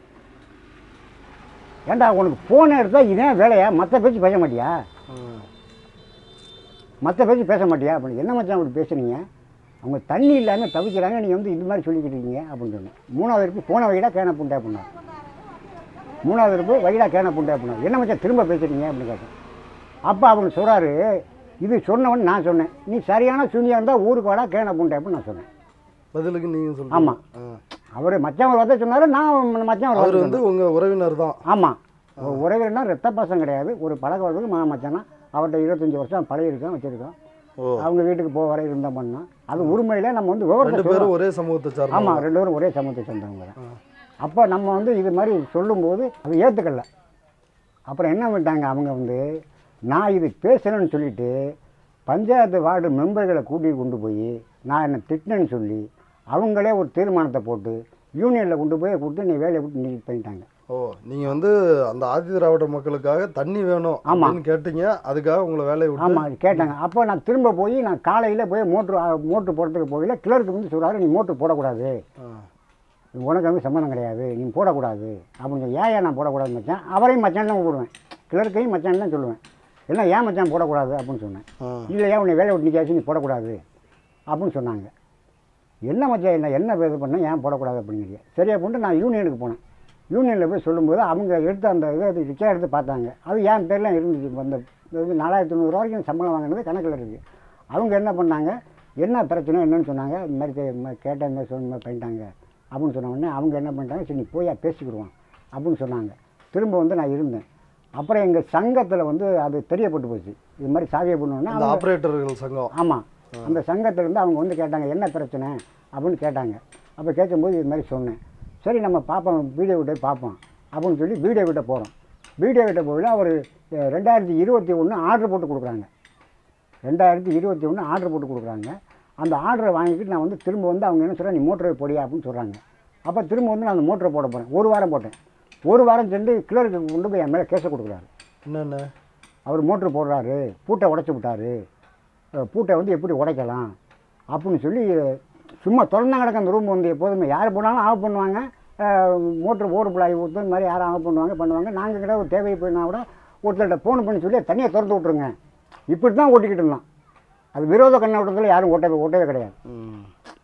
S2: ஏன்டா உனக்கு ஃபோன் எடுத்தால் இதே வேலையா மற்ற பேச்சு பேச மாட்டியா
S3: ம்.
S2: மற்ற பேச்சு பேச மாட்டியா அப்படின்னு என்ன மச்சான் அப்படி பேசுனீங்க அவங்க தண்ணி இல்லாமல் தவிக்கிறாங்க நீங்கள் வந்து இது மாதிரி சொல்லிக்கிட்டு இருக்கீங்க அப்படின்னு சொன்னேன் மூணாவது இருப்பு போன வைடா கேன புண்டை அப்படின்னார் மூணாவது இருப்பு வைடா கேன புண்டை அப்படின்னார் என்ன மச்சான் திரும்ப பேசுறீங்க அப்படின்னு கேட்டேன் அப்போ அவங்க சொல்கிறாரு இது சொன்னவன் நான் சொன்னேன் நீ சரியான சூனியாக இருந்தால் ஊருக்கு வாடா கேன புண்டை அப்படின்னு நான் சொன்னேன்
S3: பதிலுக்கு நீங்க சொல்றீங்க
S2: ஆமா.
S3: ஆ.
S2: அவர் மச்சான் ஒரு வார்த்தை சொன்னார் நான் மச்சான் ஒரு
S3: அவர்
S2: வார்த்தை
S3: வந்து உங்க உறவினர் தான்
S2: ஆமாம் உறவினா ரத்த பாசம் கிடையாது ஒரு பழக்க வழக்கு மா மச்சானா அவர்கிட்ட இருபத்தஞ்சி வருஷம் பழகிருக்கோம் வச்சுருக்கோம்
S3: ஓ
S2: அவங்க வீட்டுக்கு போக வர இருந்தால் பண்ணோம் அது உரிமையில் நம்ம வந்து
S3: ரெண்டு
S2: விவரத்தை
S3: பேரும்
S2: சொல்றோம்.
S3: ஒரே சமூகத்தை சார்ந்த
S2: ஆமாம் ரெண்டு பேரும் ஒரே சமூகத்தை சேர்ந்தவங்க தான்
S3: ஆ.
S2: அப்போ நம்ம வந்து இது மாதிரி சொல்லும்போது அது ஏற்றுக்கல அப்புறம் என்ன பண்ணிட்டாங்க அவங்க வந்து நான் இது பேசுகிறேன்னு சொல்லிட்டு பஞ்சாயத்து வார்டு மெம்பர்களை கூட்டி கொண்டு போய் நான் என்னை திட்டினேன்னு சொல்லி அவங்களே ஒரு தீர்மானத்தை போட்டு யூனியனில் கொண்டு போய் கொடுத்து நீ வேலையை விட்டு நீ பண்ணிட்டாங்க
S3: ஓ நீங்க வந்து அந்த ஆதி திராவிட மக்களுக்காக தண்ணி வேணும்
S2: ஆமா.
S3: அப்படின்னு கேட்டீங்க அதுக்காக உங்களை வேலையை விட்டு
S2: ஆமாம் கேட்டாங்க அப்போ நான் திரும்ப போய் நான் காலையில் போய் மோட்ரு மோட்ரு போடுறதுக்கு போகல கிளருக்கு வந்து சொல்கிறாரு நீ மோட்ரு போடக்கூடாது
S3: ஆ.
S2: உனக்கு வந்து சம்மந்தம் கிடையாது நீ போடக்கூடாது அப்படின்னு சொல்லி, ஏன் ஏன் நான் போடக்கூடாதுன்னு மச்சான் அவரையும் மச்சான் தான் கூப்பிடுவேன் கிளர்க்கையும் மச்சான் தான் சொல்லுவேன் என்ன ஏன் மச்சான் போடக்கூடாது அப்படின்னு சொன்னேன்
S3: ஆ.
S2: இல்லை ஏன் உன்னை வேலை விட்டு நிற்காச்சு நீ போடக்கூடாது அப்படின்னு சொன்னாங்க என்ன மச்சான் என்ன என்ன இது பண்ண ஏன் போடக்கூடாது அப்படிங்கிறீங்க சரி அப்படின்ட்டு நான் யூனியனுக்கு போனேன் யூனியனில் போய் சொல்லும்போது அவங்க எடுத்து அந்த இதை அது ரிச்சா எடுத்து பார்த்தாங்க அது என் பேர்லாம் இருந்துச்சு அந்த இது நாலாயிரத்தி தொண்ணூறு வரைக்கும் சம்பளம் வாங்கினது கணக்கில் இருக்குது அவங்க என்ன பண்ணாங்க என்ன பிரச்சனை என்னன்னு சொன்னாங்க இந்த மாதிரி கே- இந்த மாதிரி கேட்டேன் இந்த மாதிரி சொன்ன மாதிரி பண்ணிட்டாங்க அப்படின்னு சொன்ன உடனே அவங்க என்ன பண்ணிட்டாங்க சரி நீ போயா பேசிக்கிடுவோம் அப்படின்னு சொன்னாங்க திரும்ப வந்து நான் இருந்தேன் அப்புறம் எங்கள் சங்கத்தில் வந்து அது தெரியப்பட்டு போச்சு இது மாதிரி சாவியை பண்ணோன்னே
S3: இந்த ஆபரேட்டர்கள் சங்கம்
S2: ஆமாம் அந்த சங்கத்திலேருந்து அவங்க வந்து கேட்டாங்க என்ன பிரச்சனை அப்படின்னு கேட்டாங்க அப்போ கேட்கும்போது இது மாதிரி சொன்னேன் சரி நம்ம பார்ப்போம் வீடியோ விட்டே பார்ப்போம் அப்படின்னு சொல்லி வீடியோ விட்ட போகிறோம் வீடியோ விட்ட போகல அவர் ரெண்டாயிரத்தி இருபத்தி ஒன்று ஆர்டர் போட்டு கொடுக்குறாங்க ரெண்டாயிரத்தி இருபத்தி ஒன்று ஆர்டர் போட்டு கொடுக்குறாங்க அந்த ஆர்டரை வாங்கிட்டு நான் வந்து திரும்ப வந்து அவங்க என்ன சொல்கிறேன் நீ மோட்டரை போடியா அப்படின்னு சொல்கிறாங்க அப்போ திரும்ப வந்து நான் அந்த மோட்டரை போட போகிறேன் ஒரு வாரம் போட்டேன் ஒரு வாரம் சென்று கிளருக்கு கொண்டு போய் என் மேலே கேஸை கொடுக்குறாரு
S3: என்னென்ன
S2: அவர் மோட்ரு போடுறாரு பூட்டை உடைச்சி விட்டாரு அஹ் பூட்டை வந்து எப்படி உடைக்கலாம் அப்படின்னு சொல்லி சும்மா திறந்தா கிடக்க அந்த ரூம் வந்து எப்போதுமே யார் போனாலும் ஆஃப் பண்ணுவாங்க மோட்ரு ஓடு பிள்ளாய் ஊற்று இந்த மாதிரி யாரும் ஆஃப் பண்ணுவாங்க பண்ணுவாங்க நாங்கள் கிட்ட ஒரு தேவை போயினா கூட ஒருத்தர்கிட்ட ஃபோன் பண்ணி சொல்லி தனியாக திறந்து விட்ருங்க இப்படி தான் ஓட்டிக்கிட்டு இருந்தான் அது விரோத கண்ணோட்டத்தில் யாரும் ஓட்டவே ஓட்டவே கிடையாது
S3: ம்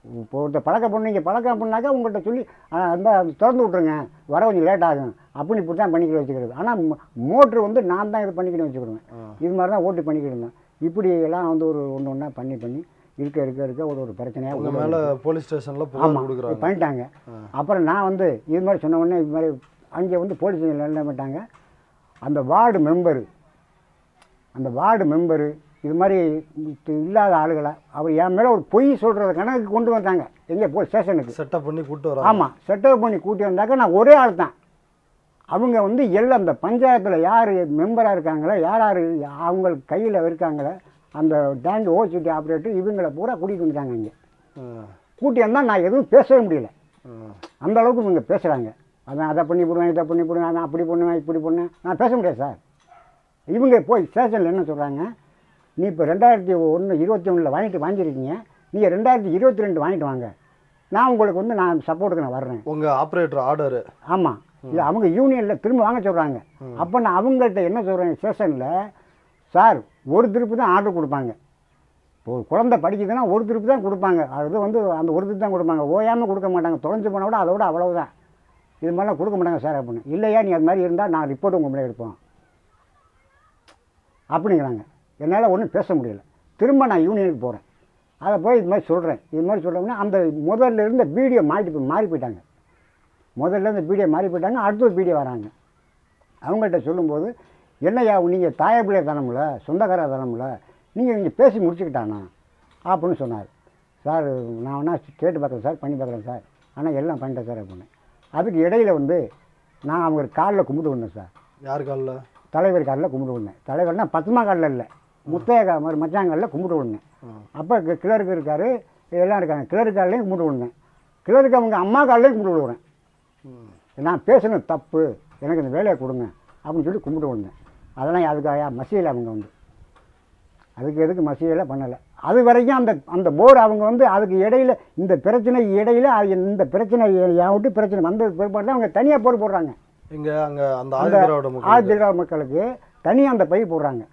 S3: ஆ.
S2: இது மாதிரி தான் ஓட்டு பண்ணிக்கிட்டு இருந்தேன் இப்படி எல்லாம் வந்து ஒரு ஒன்று ஒன்றா பண்ணி பண்ணி இருக்க இருக்க இருக்க ஒரு ஒரு பிரச்சனையாக
S3: உங்க மேல போலீஸ் ஸ்டேஷன்ல புகார்
S2: ஆமாம்
S3: கொடுக்குறாங்க
S2: பண்ணிட்டாங்க அப்புறம் நான் வந்து இது மாதிரி சொன்ன உடனே இது மாதிரி அங்கே வந்து போலீஸ் என்ன பண்ணிட்டாங்க அந்த வார்டு மெம்பரு அந்த வார்டு மெம்பரு இது மாதிரி இல்லாத ஆளுகளை அவர் என் மேலே ஒரு பொய் சொல்கிறத கணக்கு கொண்டு வந்தாங்க எங்கே போய் ஸ்டேஷனுக்கு
S3: செட்டப் பண்ணி கூட்டு வராங்க
S2: ஆமாம் செட்டப் பண்ணி கூட்டி வந்தாக்க நான் ஒரே ஆள் தான் அவங்க வந்து எல்லாம் அந்த பஞ்சாயத்தில் யார் மெம்பராக இருக்காங்களோ யார் யார் அவங்களுக்கு கையில் இருக்காங்களோ அந்த டேங்க் ஓசிட்டி ஆப்ரேட்டர் இவங்களை பூரா கூட்டிகிட்டு வந்துட்டாங்க இங்கே
S3: ஆ,
S2: கூட்டி வந்தால் நான் எதுவும் பேசவே முடியல
S3: ஆ.
S2: அந்த அளவுக்கு இவங்க பேசுகிறாங்க அவன் அதை பண்ணி போடுவேன் இதை பண்ணி போடுவேன் அவன் அப்படி பண்ணுவேன் இப்படி பண்ணுவேன் நான் பேச முடியாது சார் இவங்க போய் ஸ்டேஷனில் என்ன சொல்கிறாங்க நீ இப்போ ரெண்டாயிரத்தி ஒன்று இருபத்தி ஒன்றில் வாங்கிட்டு வாங்கியிருக்கீங்க நீங்கள் ரெண்டாயிரத்தி இருபத்தி ரெண்டு வாங்கிட்டு வாங்க நான் உங்களுக்கு வந்து நான் சப்போர்ட்டுக்கு நான் வர்றேன்
S3: உங்க ஆப்ரேட்டர் ஆர்டர்
S2: ஆமாம் இல்லை அவங்க யூனியனில் திரும்ப வாங்க சொல்கிறாங்க அப்போ நான் அவங்கள்ட்ட என்ன சொல்கிறேன் ஸ்டேஷனில் சார் ஒரு திருப்பு தான் ஆர்டர் கொடுப்பாங்க இப்போ ஒரு குழந்தை படிக்குதுன்னா ஒரு திருப்பு தான் கொடுப்பாங்க அது வந்து அந்த ஒரு திருப்பு தான் கொடுப்பாங்க ஓயாமல் கொடுக்க மாட்டாங்க தொலைஞ்சு போன விட அதோட அவ்வளவுதான் இது மாதிரிலாம் கொடுக்க மாட்டாங்க சார் அப்படின்னு இல்லையா நீ அது மாதிரி இருந்தால் நான் ரிப்போர்ட் உங்கள் முன்னாடி எடுப்போம் அப்படிங்கிறாங்க என்னால் ஒன்றும் பேச முடியல திரும்ப நான் யூனியனுக்கு போகிறேன் அதை போய் இது மாதிரி சொல்கிறேன் இது மாதிரி சொல்கிறோம்னா அந்த முதல்ல இருந்த வீடியோ மாறி போய் மாறி போயிட்டாங்க முதல்ல இந்த வீடியோ மாறி போயிட்டாங்க அடுத்த ஒரு வீடியோ வராங்க அவங்கள்ட்ட சொல்லும்போது என்னய்யா நீங்கள் தாயப்பிள்ளை தனமுல சொந்தக்கார தனமுல நீங்கள் இங்கே பேசி முடிச்சுக்கிட்டானா அப்படின்னு சொன்னார் சார் நான் வேணா கேட்டு பார்க்குறேன் சார் பண்ணி பார்க்குறேன் சார் ஆனால் எல்லாம் பண்ணிட்டேன் சார் அப்படின்னு அதுக்கு இடையில வந்து நான் அவங்க காலில் கும்பிட்டு வந்தேன் சார்
S3: யார் காலில்
S2: தலைவர் காலில் கும்பிட்டு விடனேன் தலைவர்னா பத்மா காலில் இல்லை முத்தைய கா மாதிரி மச்சாங்காலில் கும்பிட்டு விடனேன் அப்போ கிளருக்கு இருக்காரு எல்லாம் இருக்காங்க கிளருக்கு காலிலையும் கும்பிட்டு விடனேன் கிளருக்கு அவங்க அம்மா காலிலையும் கும்பிட்டு விடுவேன் நான் பேசுனது தப்பு எனக்கு இந்த வேலையை கொடுங்க அப்படின்னு சொல்லி கும்பிட்டு விடனேன் அதெல்லாம் அதுக்காக மசியலை அவங்க வந்து அதுக்கு எதுக்கு மசியலை பண்ணலை அது வரைக்கும் அந்த அந்த போர்டு அவங்க வந்து அதுக்கு இடையில இந்த பிரச்சனை இடையில அது இந்த பிரச்சனை என் விட்டு பிரச்சனை வந்த பிற்பாடு தான் அவங்க தனியாக போர் போடுறாங்க
S3: இங்க அங்க அந்த
S2: அந்த
S3: ஆதிதிராவிட மக்கள்
S2: ஆதிரா மக்களுக்கு தனியாக அந்த பைப் போடுறாங்க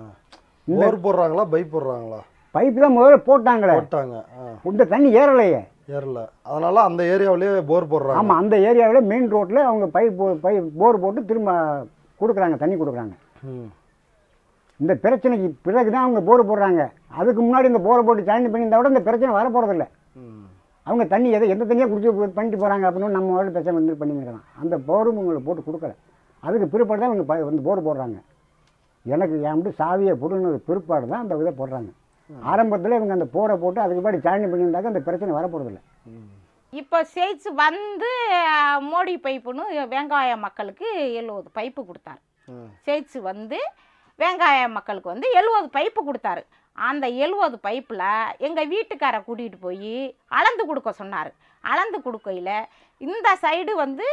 S3: போர் போடுறாங்களா பைப் போடுறாங்களா
S2: பைப் தான் முதல்ல போட்டாங்களே
S3: போட்டாங்க ஆ,
S2: இந்த தண்ணி ஏறலையே
S3: ஏறல அதனால அந்த ஏரியாவிலேயே போர் போடுறாங்க
S2: ஆமாம் அந்த ஏரியாவில் மெயின் ரோட்டில் அவங்க பைப் போ- பைப் போர் போட்டு திரும்ப கொடுக்குறாங்க தண்ணி கொடுக்குறாங்க
S3: ம்.
S2: இந்த பிரச்சனைக்கு பிறகு தான் அவங்க போர் போடுறாங்க அதுக்கு முன்னாடி இந்த போரை போட்டு ஜாயின் பண்ணியிருந்தா கூட இந்த பிரச்சனை வர போகிறதில்ல
S3: ம்.
S2: அவங்க தண்ணி எதை எந்த தண்ணியாக குடிச்சு பண்ணிட்டு போகிறாங்க அப்படின்னு நம்ம வந்து பிரச்சனை வந்து பண்ணிக்கலாம் அந்த போரும் உங்களுக்கு போட்டு கொடுக்கல அதுக்கு பிற்பாடு தான் இவங்க ப- வந்து போர் போடுறாங்க எனக்கு என் மட்டும் சாவியை போடுன்னு பிற்பாடு தான் அந்த இதை போடுறாங்க ஆரம்பத்தில் இவங்க அந்த போரை போட்டு அதுக்கு முன்னாடி ஜாயின் பண்ணியிருந்தாக்க அந்த பிரச்சனை வர போகிறதில்ல
S1: இப்போ சேல்ஸ் வந்து அஹ், மோடி பைப்புன்னு வெங்காய மக்களுக்கு எழுபது பைப்பு கொடுத்தாரு
S3: ம்.
S1: சேல்ஸ் வந்து வெங்காய மக்களுக்கு வந்து எழுபது பைப்பு கொடுத்தாரு அந்த எழுபது பைப்பில் எங்கள் வீட்டுக்காரை கூட்டிகிட்டு போய் அளந்து கொடுக்க சொன்னார் அளந்து கொடுக்கையில் இந்த சைடு வந்து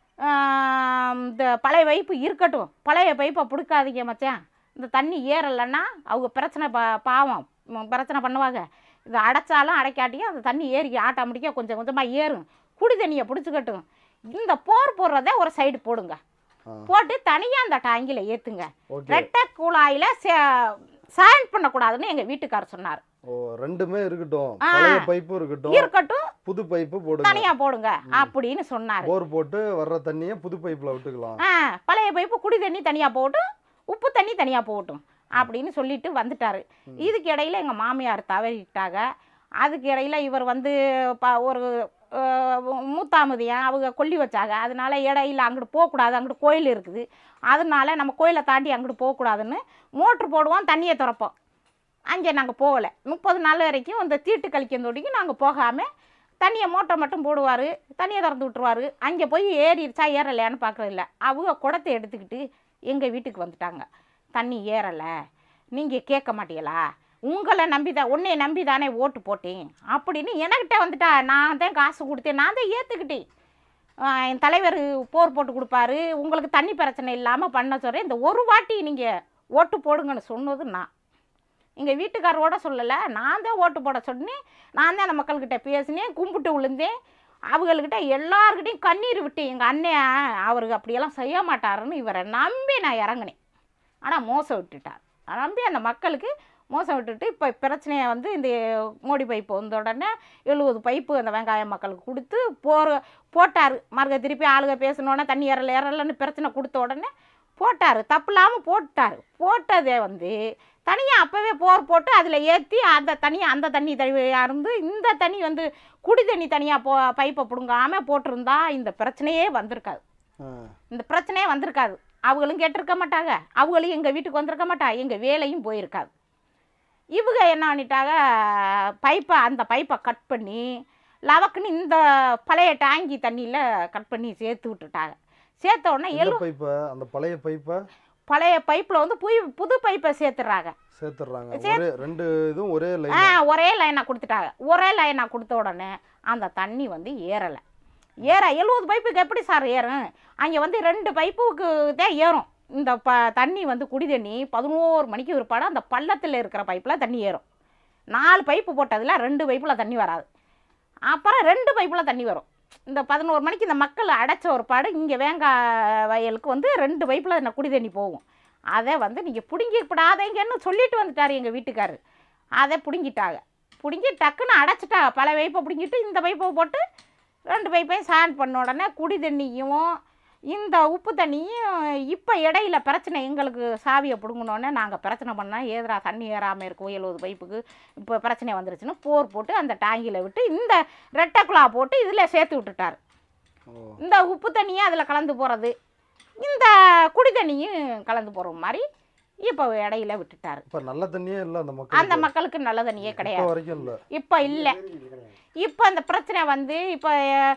S1: ஆம், இந்த பழைய பைப்பு இருக்கட்டும் பழைய பைப்பை பிடிக்காதீங்க மச்சான் இந்த தண்ணி ஏறலைன்னா அவங்க பிரச்சனை பா பாவம் ம், பிரச்சனை பண்ணுவாங்க இது அடைச்சாலும் அடைக்காட்டியும் அந்த தண்ணி ஏறி ஆட்டோமேட்டிக்காக கொஞ்சம் கொஞ்சமாக ஏறும் குடி தண்ணியை பிடிச்சிக்கட்டும் இந்த போர் போடுறத ஒரு சைடு போடுங்க
S3: ஆ.
S1: போட்டு தனியாக அந்த டாங்கியில் ஏற்றுங்க
S3: ஓகே
S1: ரெட்டை குழாயில் சாண்ட் பண்ணக்கூடாதுன்னு எங்கள் வீட்டுக்காரர் சொன்னார்
S3: ஓ ரெண்டுமே இருக்கட்டும்
S1: ஆ.
S3: பழைய பைப்பும் இருக்கட்டும்
S1: இருக்கட்டும்
S3: புது பைப்பு போடுங்க
S1: தனியாக போடுங்க அப்படின்னு சொன்னார்
S3: போர் போட்டு வர்ற தண்ணியை புது பைப்ல விட்டுக்கலாம்
S1: ஆ பழைய பைப்பு குடி தண்ணி தனியாக போகட்டும் உப்பு தண்ணி தனியாக போகட்டும் அப்படின்னு சொல்லிட்டு வந்துட்டார் இதுக்கு இடையில எங்கள் மாமியார் தவறிட்டாங்க அதுக்கு இடையில இவர் வந்து ப ஒரு அஹ், மூத்தாமதியா அவங்க கொல்லி வச்சாங்க அதனால இடையில அங்கிட்டு போகக்கூடாது அங்கிட்டு கோயில் இருக்குது அதனால நம்ம கோயிலை தாண்டி அங்கிட்டு போகக்கூடாதுன்னு மோட்ரு போடுவோம் தண்ணியை திறப்போம் அங்கே நாங்கள் போகலை முப்பது நாள் வரைக்கும் இந்த தீட்டு கழிக்கிறதோடையும் நாங்கள் போகாமல் தண்ணியை மோட்டை மட்டும் போடுவார் தண்ணியை திறந்து விட்டுருவாரு அங்கே போய் ஏறிடுச்சா ஏறலையான்னு பார்க்குறதில்ல அவங்க குடத்தை எடுத்துக்கிட்டு எங்கள் வீட்டுக்கு வந்துட்டாங்க தண்ணி ஏறலை நீங்கள் கேட்க மாட்டீங்களா உங்களை நம்பி தான் உன்னைய நம்பி தானே ஓட்டு போட்டேன் அப்படின்னு என்கிட்ட வந்துட்டா நான் தான் காசு கொடுத்தேன் நான் தான் ஏற்றுக்கிட்டேன் என் தலைவர் போர் போட்டு கொடுப்பாரு உங்களுக்கு தண்ணி பிரச்சனை இல்லாமல் பண்ண சொல்கிறேன் இந்த ஒரு வாட்டி நீங்கள் ஓட்டு போடுங்கன்னு சொன்னது நான் எங்கள் வீட்டுக்காரோட சொல்லலை நான் தான் ஓட்டு போட சொன்னேன் நான் தான் அந்த மக்கள்கிட்ட பேசினேன் கும்பிட்டு விழுந்தேன் அவங்கக்கிட்ட எல்லார்கிட்டையும் கண்ணீர் விட்டு எங்கள் அண்ணன் அவருக்கு அப்படியெல்லாம் செய்ய மாட்டாருன்னு இவரை நம்பி நான் இறங்கினேன் ஆனால் மோசம் விட்டுட்டார் நம்பி அந்த மக்களுக்கு மோசம் விட்டுட்டு இப்போ பிரச்சனையை வந்து இந்த மோடி பைப்பு வந்த உடனே எழுபது பைப்பு அந்த வெங்காய மக்களுக்கு கொடுத்து போர் போட்டார் மறுக்க திருப்பி ஆளுக பேசினோடனே தண்ணி ஏறல ஏறலன்னு பிரச்சனை கொடுத்த உடனே போட்டார் தப்பு இல்லாமல் போட்டார் போட்டதே வந்து தனியாக அப்போவே போர் போட்டு அதில் ஏற்றி அந்த தனியாக அந்த தண்ணி தனியாக இருந்து இந்த தண்ணி வந்து குடி தண்ணி தனியாக போ பைப்பை பிடுங்காமல் போட்டிருந்தா இந்த பிரச்சனையே வந்திருக்காது
S3: ஆ.
S1: இந்த பிரச்சனையே வந்திருக்காது அவங்களும் கேட்டிருக்க மாட்டாங்க அவங்களும் எங்கள் வீட்டுக்கு வந்திருக்க மாட்டாங்க எங்கள் வேலையும் போயிருக்காது இவங்க என்ன பண்ணிட்டாங்க பைப்பை அந்த பைப்பை கட் பண்ணி லவக்குன்னு இந்த பழைய டேங்கி தண்ணியில் கட் பண்ணி சேர்த்து விட்டுட்டாங்க சேர்த்த உடனே
S3: எந்த
S1: எழு
S3: பைப்பை அந்த பழைய பைப்பை
S1: பழைய பைப்பில் வந்து புய் புது பைப்பை சேர்த்துறாங்க
S3: சேர்த்துடுறாங்க
S1: சே-
S3: ஒரே ரெண்டு இதுவும் ஒரே
S1: ஆ
S3: லைன்
S1: ஒரே லைனாக கொடுத்துட்டாங்க ஒரே லைனாக கொடுத்த உடனே அந்த தண்ணி வந்து ஏறலை ஏற எழுபது பைப்புக்கு எப்படி சார் ஏறும் அங்கே வந்து ரெண்டு பைப்புக்கு தான் ஏறும் இந்த ப தண்ணி வந்து குடி தண்ணி பதினோரு மணிக்கு பிற்பாடு அந்த பள்ளத்தில் இருக்கிற பைப்பில் தண்ணி ஏறும் நாலு பைப்பு போட்டதில் ரெண்டு பைப்பில் தண்ணி வராது அப்புறம் ரெண்டு பைப்பில் தண்ணி வரும் இந்த பதினோரு மணிக்கு இந்த மக்கள் அடைச்ச ஒரு பாடு இங்கே வேங்காய் வயலுக்கு வந்து ரெண்டு பைப்பில் இந்த குடி தண்ணி போகும் அதை வந்து நீங்கள் பிடுங்கிப்படாதீங்கன்னு சொல்லிட்டு வந்துட்டார் எங்கள் வீட்டுக்காரர் அதை பிடுங்கிட்டாங்க பிடுங்கி டக்குன்னு அடைச்சிட்டாங்க பல பைப்பை பிடுங்கிட்டு இந்த பைப்பை போட்டு ரெண்டு பைப்பையும் சாண்ட் பண்ண உடனே குடி தண்ணியும் இந்த உப்பு தண்ணியும் இப்போ இடையில பிரச்சனை எங்களுக்கு சாவியை பிடுங்கினோடனே நாங்கள் பிரச்சனை பண்ணால் ஏதரா தண்ணி ஏறாமல் இருக்கும் எழுபது பைப்புக்கு இப்போ பிரச்சனை வந்துருச்சுன்னு போர் போட்டு அந்த டேங்கியில் விட்டு இந்த ரெட்டை குழா போட்டு இதில் சேர்த்து விட்டுட்டார்
S3: ஓ
S1: இந்த உப்பு தண்ணியும் அதில் கலந்து போகிறது இந்த குடி தண்ணியும் கலந்து போகிற மாதிரி இப்போ இடையில விட்டுட்டார்
S3: இப்போ நல்ல தண்ணியே இல்லை அந்த
S1: அந்த
S3: மக்கள்
S1: மக்களுக்கு நல்ல தண்ணியே
S3: இப்போ
S1: கிடையாது
S3: வரைக்கும் இல்லை
S1: இப்போ இல்லை இப்போ அந்த பிரச்சனை வந்து இப்போ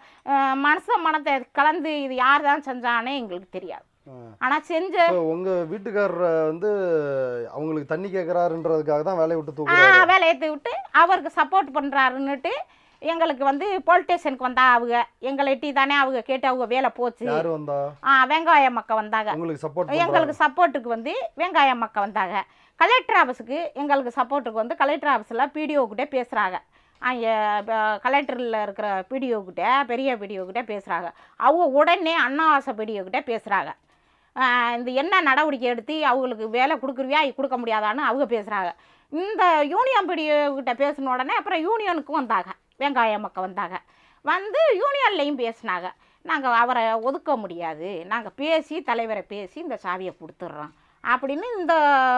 S1: மனச மனத்தை கலந்து இது யார் தான் செஞ்சானே எங்களுக்கு தெரியாது ஆனால் செஞ்ச
S3: இப்போ உங்க வீட்டுக்காரரை வந்து அவங்களுக்கு தண்ணி கேட்குறாருன்றதுக்காக தான் வேலையை விட்டு
S1: ஆ
S3: தூக்குறாரு
S1: வேலையை ஏற்றி விட்டு அவருக்கு சப்போர்ட் பண்ணுறாருன்னுட்டு எங்களுக்கு வந்து போலீஸ் ஸ்டேஷனுக்கு வந்தா அவங்க எங்களை எட்டி தானே அவங்க கேட்டு அவங்க வேலை போச்சு
S3: யாரு வந்தா
S1: ஆ வெங்காய மக்க வந்தாங்க
S3: உங்களுக்கு சப்போர்ட்
S1: எங்களுக்கு சப்போர்ட்டுக்கு வந்து வெங்காய மக்க வந்தாங்க கலெக்டர் ஆஃபீஸுக்கு எங்களுக்கு சப்போர்ட்டுக்கு வந்து கலெக்டர் ஆஃபீஸில் பிடிஓக்கிட்டே பேசுகிறாங்க அங்கே கலெக்டரில் இருக்கிற பிடிஓக்கிட்ட பெரிய பிடிஓக்கிட்ட பேசுகிறாங்க அவங்க உடனே அண்ணாவாச பிடிஓக்கிட்ட பேசுகிறாங்க இந்த என்ன நடவடிக்கை எடுத்து அவங்களுக்கு வேலை கொடுக்குறியா கொடுக்க முடியாதான்னு அவங்க பேசுகிறாங்க இந்த யூனியன் பிடிஓக்கிட்ட பேசின உடனே அப்புறம் யூனியனுக்கும் வந்தாங்க வெங்காய மக்க வந்தாங்க வந்து யூனியன்லேயும் பேசினாங்க நாங்கள் அவரை ஒதுக்க முடியாது நாங்கள் பேசி தலைவரை பேசி இந்த சாவியை கொடுத்துட்றோம் அப்படின்னு இந்த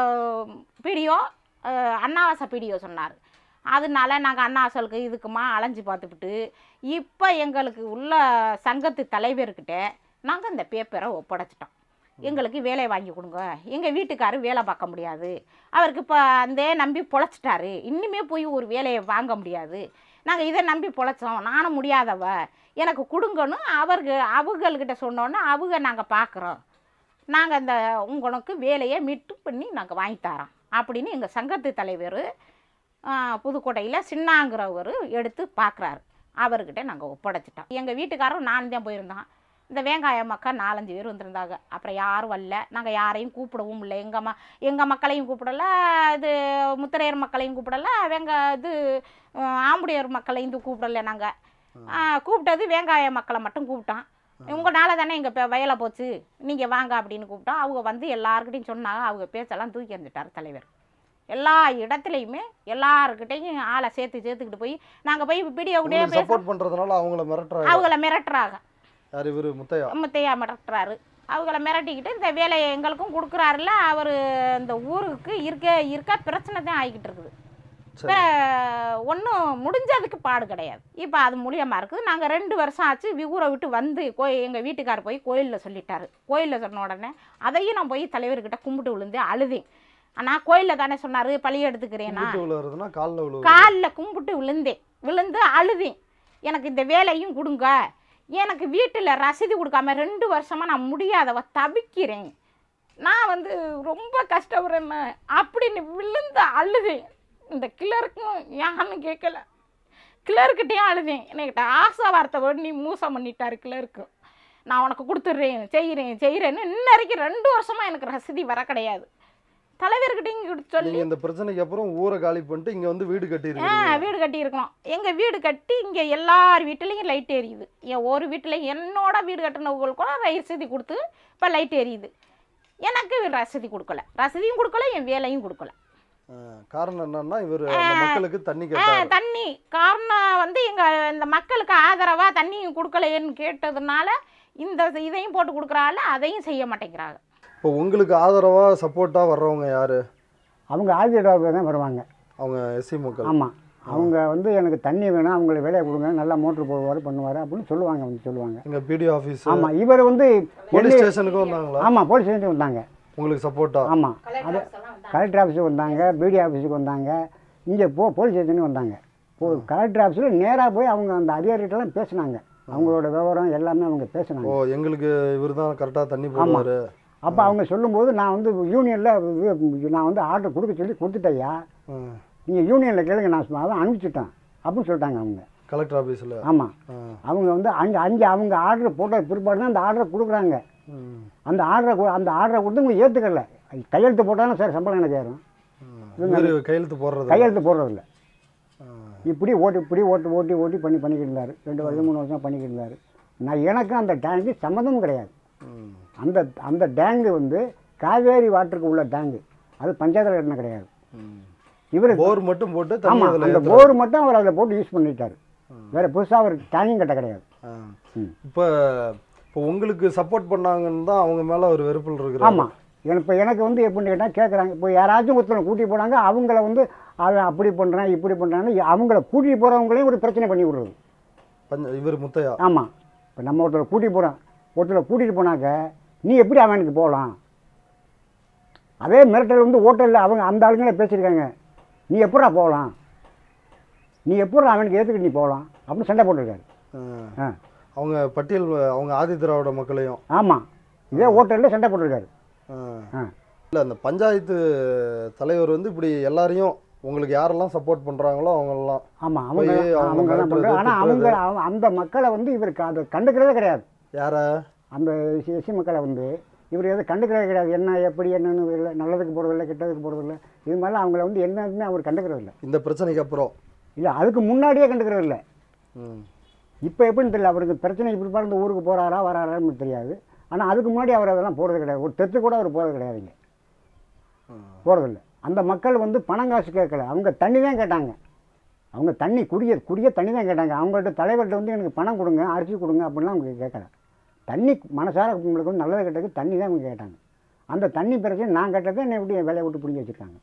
S1: பிடிஓ அண்ணாவாச பிடிஓ சொன்னார் அதனால நாங்கள் அண்ணாவாசலுக்கு இதுக்குமா அலைஞ்சு பார்த்துக்கிட்டு இப்போ எங்களுக்கு உள்ள சங்கத்து தலைவர்கிட்ட நாங்கள் இந்த பேப்பரை ஒப்படைச்சிட்டோம் எங்களுக்கு வேலை வாங்கி கொடுங்க எங்கள் வீட்டுக்காரர் வேலை பார்க்க முடியாது அவருக்கு இப்போ அந்த நம்பி பொழைச்சிட்டாரு இன்னுமே போய் ஒரு வேலையை வாங்க முடியாது நாங்கள் இதை நம்பி பொழைச்சோம் நானும் முடியாதவ எனக்கு கொடுங்கன்னு அவருக்கு அவங்கக்கிட்ட சொன்னோன்னே அவங்க நாங்கள் பார்க்குறோம் நாங்கள் இந்த உங்களுக்கு வேலையை மீட்டு பண்ணி நாங்கள் வாங்கி தரோம் அப்படின்னு எங்கள் சங்கத்து தலைவர் புதுக்கோட்டையில் சின்னாங்கிறவர் எடுத்து பார்க்குறாரு அவர்கிட்ட நாங்கள் ஒப்படைச்சிட்டோம் எங்கள் வீட்டுக்காரரும் நான் தான் போயிருந்தோம் இந்த வெங்காய மக்கா நாலஞ்சு பேர் வந்திருந்தாங்க அப்புறம் யாரும் வரல நாங்கள் யாரையும் கூப்பிடவும் இல்லை எங்கள் ம எங்கள் மக்களையும் கூப்பிடல இது முத்திரையர் மக்களையும் கூப்பிடல வெங்க இது அஹ், ஆம்புடையர் மக்களையும் இது கூப்பிடல நாங்கள் கூப்பிட்டது வெங்காய மக்களை மட்டும் கூப்பிட்டோம் உங்களால தானே எங்கள் இப்போ வயலை போச்சு நீங்கள் வாங்க அப்படின்னு கூப்பிட்டோம் அவங்க வந்து எல்லாருக்கிட்டையும் சொன்னாங்க அவங்க பேச்செல்லாம் தூக்கி எறிஞ்சிட்டார் தலைவர் எல்லா இடத்துலையுமே எல்லாருக்கிட்டையும் ஆளை சேர்த்து சேர்த்துக்கிட்டு போய் நாங்கள் போய் வீடியோ கூட
S3: உங்களுக்கு
S1: பேச
S3: சப்போர்ட் பண்றதுனால அவங்கள மிரட்டுறாரு
S1: அவங்கள மிரட்டுறாங்க
S3: யார் இவரு முத்தையா
S1: முத்தையா மிரட்டுறாரு அவங்கள மிரட்டிக்கிட்டு இந்த வேலையை எங்களுக்கும் கொடுக்குறாருல அவர் இந்த ஊருக்கு இருக்க இருக்க பிரச்சனை தான் ஆகிக்கிட்டு இருக்குது
S3: சரி
S1: ஒன்றும் முடிஞ்சதுக்கு பாடு கிடையாது இப்போ அது மூலியமாக இருக்குது நாங்கள் ரெண்டு வருஷம் ஆச்சு வி- ஊரை விட்டு வந்து கோயில் எங்கள் வீட்டுக்கார் போய் கோயிலில் சொல்லிட்டாரு கோயிலில் சொன்ன உடனே அதையும் நான் போய் தலைவர்கிட்ட கும்பிட்டு விழுந்து அழுதேன் ஆனால் கோயிலில் தானே சொன்னார் பழி எடுத்துக்கிறேன்னா
S3: கும்பிட்டு விழுவுறதுன்னா காலில் விழுவுறது
S1: காலில் கும்பிட்டு விழுந்தேன் விழுந்து அழுதேன் எனக்கு இந்த வேலையும் கொடுங்க எனக்கு வீட்டில் ரசீது கொடுக்காம ரெண்டு வருஷமாக நான் முடியாதவ தவிக்கிறேன் நான் வந்து ரொம்ப கஷ்டப்படுறேன் அப்படின்னு விழுந்து அழுதேன் இந்த கிளருக்கும் யான்னு கேட்கல கிளர்கிட்டையும் அழுதேன் என்கிட்ட ஆசை வார்த்தை பண்ணி மூசம் பண்ணிட்டாரு கிளருக்கு நான் உனக்கு கொடுத்துட்றேன் செய்கிறேன் செய்கிறேன்னு இன்ன வரைக்கும் ரெண்டு வருஷமாக எனக்கு ரசீதி வர கிடையாது தலைவர்கிட்டையும் கொடுத்து சொல்லி
S3: நீங்க இந்த பிரச்சனைக்கு அப்புறம் ஊரை காலி பண்ணிட்டு இங்க வந்து வீடு
S1: ஆ
S3: கட்டியிருக்கீங்க
S1: வீடு கட்டியிருக்கோம் எங்கள் வீடு கட்டி இங்கே எல்லார் வீட்டுலேயும் லைட் எரியுது என் ஒரு வீட்டில் என்னோட வீடு கட்டினவங்களுக்கு கூட ரசீதி கொடுத்து இப்போ லைட் எரியுது எனக்கு ரசீதி கொடுக்கல ரசீதியும் கொடுக்கல என் வேலையும் கொடுக்கல
S3: ஆ, காரணம் என்னன்னா இவர் அந்த மக்களுக்கு தண்ணி
S1: ஆ,
S3: கேட்டாரு
S1: தண்ணி காரணம் வந்து எங்கள் இந்த மக்களுக்கு ஆதரவாக தண்ணி கொடுக்கலையேன்னு கேட்டதுனால இந்த இதையும் போட்டு கொடுக்குறாள் அதையும் செய்ய மாட்டேங்கிறாங்க
S3: இப்போ உங்களுக்கு ஆதரவா சப்போர்ட்டா வர்றவங்க யாரு
S2: அவங்க ஆதிடாவில் தான் வருவாங்க
S3: அவங்க எஸ்சி மக்கள்
S2: ஆமாம் அவங்க வந்து எனக்கு தண்ணி வேணும் அவங்களுக்கு வேலையை கொடுங்க நல்லா மோட்ரு போடுவார் பண்ணுவார் அப்படின்னு சொல்லுவாங்க வந்து சொல்லுவாங்க
S3: எங்க பிடி ஆபீஸ்
S2: ஆமாம் இவர் வந்து
S3: போலீஸ் ஸ்டேஷனுக்கு வந்தாங்களா
S2: ஆமாம் போலீஸ் ஸ்டேஷனுக்கு வந்தாங்க
S3: உங்களுக்கு சப்போர்ட்டா
S2: ஆமாம் அது கலெக்டர் ஆஃபீஸுக்கு வந்தாங்க பிடி ஆஃபீஸுக்கு வந்தாங்க இங்கே போ போலீஸ் ஸ்டேஷனுக்கு வந்தாங்க போ கலெக்டர் ஆஃபீஸில் நேராக போய் அவங்க அந்த அதிகாரிகிட்டலாம் பேசுனாங்க அவங்களோட விவரம் எல்லாமே அவங்க
S3: ஓ
S2: பேசுனாங்க
S3: எங்களுக்கு இவர் தான் கரெக்டா தண்ணி போடுவாரு
S2: அப்போ அவங்க சொல்லும்போது நான் வந்து யூனியனில் நான் வந்து ஆர்டர் கொடுக்க சொல்லி கொடுத்துட்டேயா
S3: ம்.
S2: நீங்கள் யூனியனில் கேளுங்க நான் சும்மா அதான் அனுப்பிச்சிட்டேன் அப்படின்னு சொல்லிட்டாங்க அவங்க
S3: கலெக்டர் ஆபீஸ்ல
S2: ஆமாம்
S3: ஆ.
S2: அவங்க வந்து அங்கே அங்கே அவங்க ஆர்டர் போட்ட பிற்பாடு தான் அந்த ஆர்டரை கொடுக்குறாங்க
S3: ம்.
S2: அந்த ஆர்டரை அந்த ஆர்டரை கொடுத்து இவங்க ஏற்றுக்கல கையெழுத்து போட்டாலும் சார் சம்பளம் எனக்கு ஏறும்
S3: ம். இவரு கையெழுத்து போடுறது
S2: கையெழுத்து போடுறதில்ல
S3: ஆ.
S2: இப்படி ஓட்டி இப்படி ஓட்டு ஓட்டி ஓட்டி பண்ணி பண்ணிக்கிட்டு இருந்தார் ரெண்டு வருஷம் மூணு வருஷம் பண்ணிக்கிட்டு இருந்தார் நான் எனக்கும் அந்த டேங்க்கு சம்மந்தமும் கிடையாது
S3: ம்.
S2: அந்த அந்த டேங்கு வந்து காவேரி வாட்டருக்கு உள்ள டேங்கு அது பஞ்சாயத்தில் கட்டின கிடையாது
S3: ம்.
S2: இவர்
S3: போர் மட்டும் போட்டு தண்ணி
S2: ஆமாம்
S3: அதில்
S2: அந்த போர் மட்டும் அவர் அதில் போட்டு யூஸ் பண்ணிட்டார் வேறு புதுசாக அவர் டேங்கும் கட்ட கிடையாது ம்.
S3: இப்போ இப்போ உங்களுக்கு சப்போர்ட் பண்ணாங்கன்னு தான் அவங்க மேல ஒரு வெறுப்பில் இருக்கிறாங்க
S2: ஆமாம் இப்போ எனக்கு வந்து எப்படின்னு கேட்டால் கேட்குறாங்க இப்போ யாராச்சும் ஒருத்தனை கூட்டி போனாங்க அவங்கள வந்து அவன் அப்படி பண்ணுறான் இப்படி பண்ணுறான்னு அவங்கள கூட்டி போகிறவங்களையும் ஒரு பிரச்சனை பண்ணி விடுறது
S3: பஞ்ச இவர் முத்தையா
S2: ஆமாம் இப்போ நம்ம ஒருத்தரை கூட்டி போகிறோம் ஒருத்தரை கூட்டிகிட்டு போனாக்க நீ எப்படி அவனுக்கு போகலாம் அதே மிரட்டல் வந்து ஹோட்டலில் அவங்க அந்த ஆளுங்களே பேசியிருக்காங்க நீ எப்படா போகலாம் நீ எப்படா அவனுக்கு ஏற்றுக்கிட்டு நீ போகலாம் அப்படின்னு சண்டை போட்டிருக்காரு
S3: ஆ.
S2: ஆ
S3: அவங்க பட்டியல் அவங்க ஆதி திராவிட மக்களையும்
S2: ஆமாம் இதே ஹோட்டலில் சண்டை போட்டிருக்காரு
S3: ஆ.
S2: ஆ
S3: இல்ல அந்த பஞ்சாயத்து தலைவர் வந்து இப்படி எல்லாரையும் உங்களுக்கு யாரெல்லாம் சப்போர்ட் பண்றாங்களோ அவங்கெல்லாம்
S2: ஆமாம் அவங்க
S3: போய் அவங்க
S2: அவங்க தான்
S3: மிரட்டுறது,
S2: பண்ணுறாங்க ஆனால் அவங்க
S3: திட்டுறது.
S2: அவ- அந்த மக்களை வந்து இவருக்கு அதை கண்டுக்கிறதே கிடையாது
S3: யார
S2: அந்த எஸ்சி எஸ்சி மக்களை வந்து இவர் எதை கண்டுக்கிறதே கிடையாது என்ன எப்படி என்னன்னு இல்லை நல்லதுக்கு போகிறதில்ல கெட்டதுக்கு போகிறதில்ல இது மாதிரிலாம் அவங்கள வந்து என்னன்னு அவர் கண்டுக்கிறது இல்லை
S3: இந்த பிரச்சனைக்கு அப்புறம்
S2: இல்லை அதுக்கு முன்னாடியே கண்டுக்கிறது இல்லை
S3: ம்.
S2: இப்போ எப்படின்னு தெரியல அவருக்கு பிரச்சனைக்கு பிற்பாடு இந்த ஊருக்கு போகிறாரா வராரான்னு தெரியாது ஆனால் அதுக்கு முன்னாடி அவர் அதெல்லாம் போகிறது கிடையாது ஒரு தெத்து கூட அவர் போகிறது கிடையாதுங்க போகிறதில்ல அந்த மக்கள் வந்து பணம் காசு கேட்கல அவங்க தண்ணி தான் கேட்டாங்க அவங்க தண்ணி குடிய குடிய தண்ணி தான் கேட்டாங்க அவங்கள்ட்ட தலைவர்கிட்ட வந்து எனக்கு பணம் கொடுங்க அரிசி கொடுங்க அப்படின்லாம் அவங்க கேட்கல தண்ணி மனசார உங்களுக்கு வந்து நல்லது கெட்டதுக்கு தண்ணி தான் அவங்க கேட்டாங்க அந்த தண்ணி பிரச்சனை நான் கேட்டதை என்னை விட்டு என் வேலையை விட்டு பிடிங்கி வச்சுருக்காங்க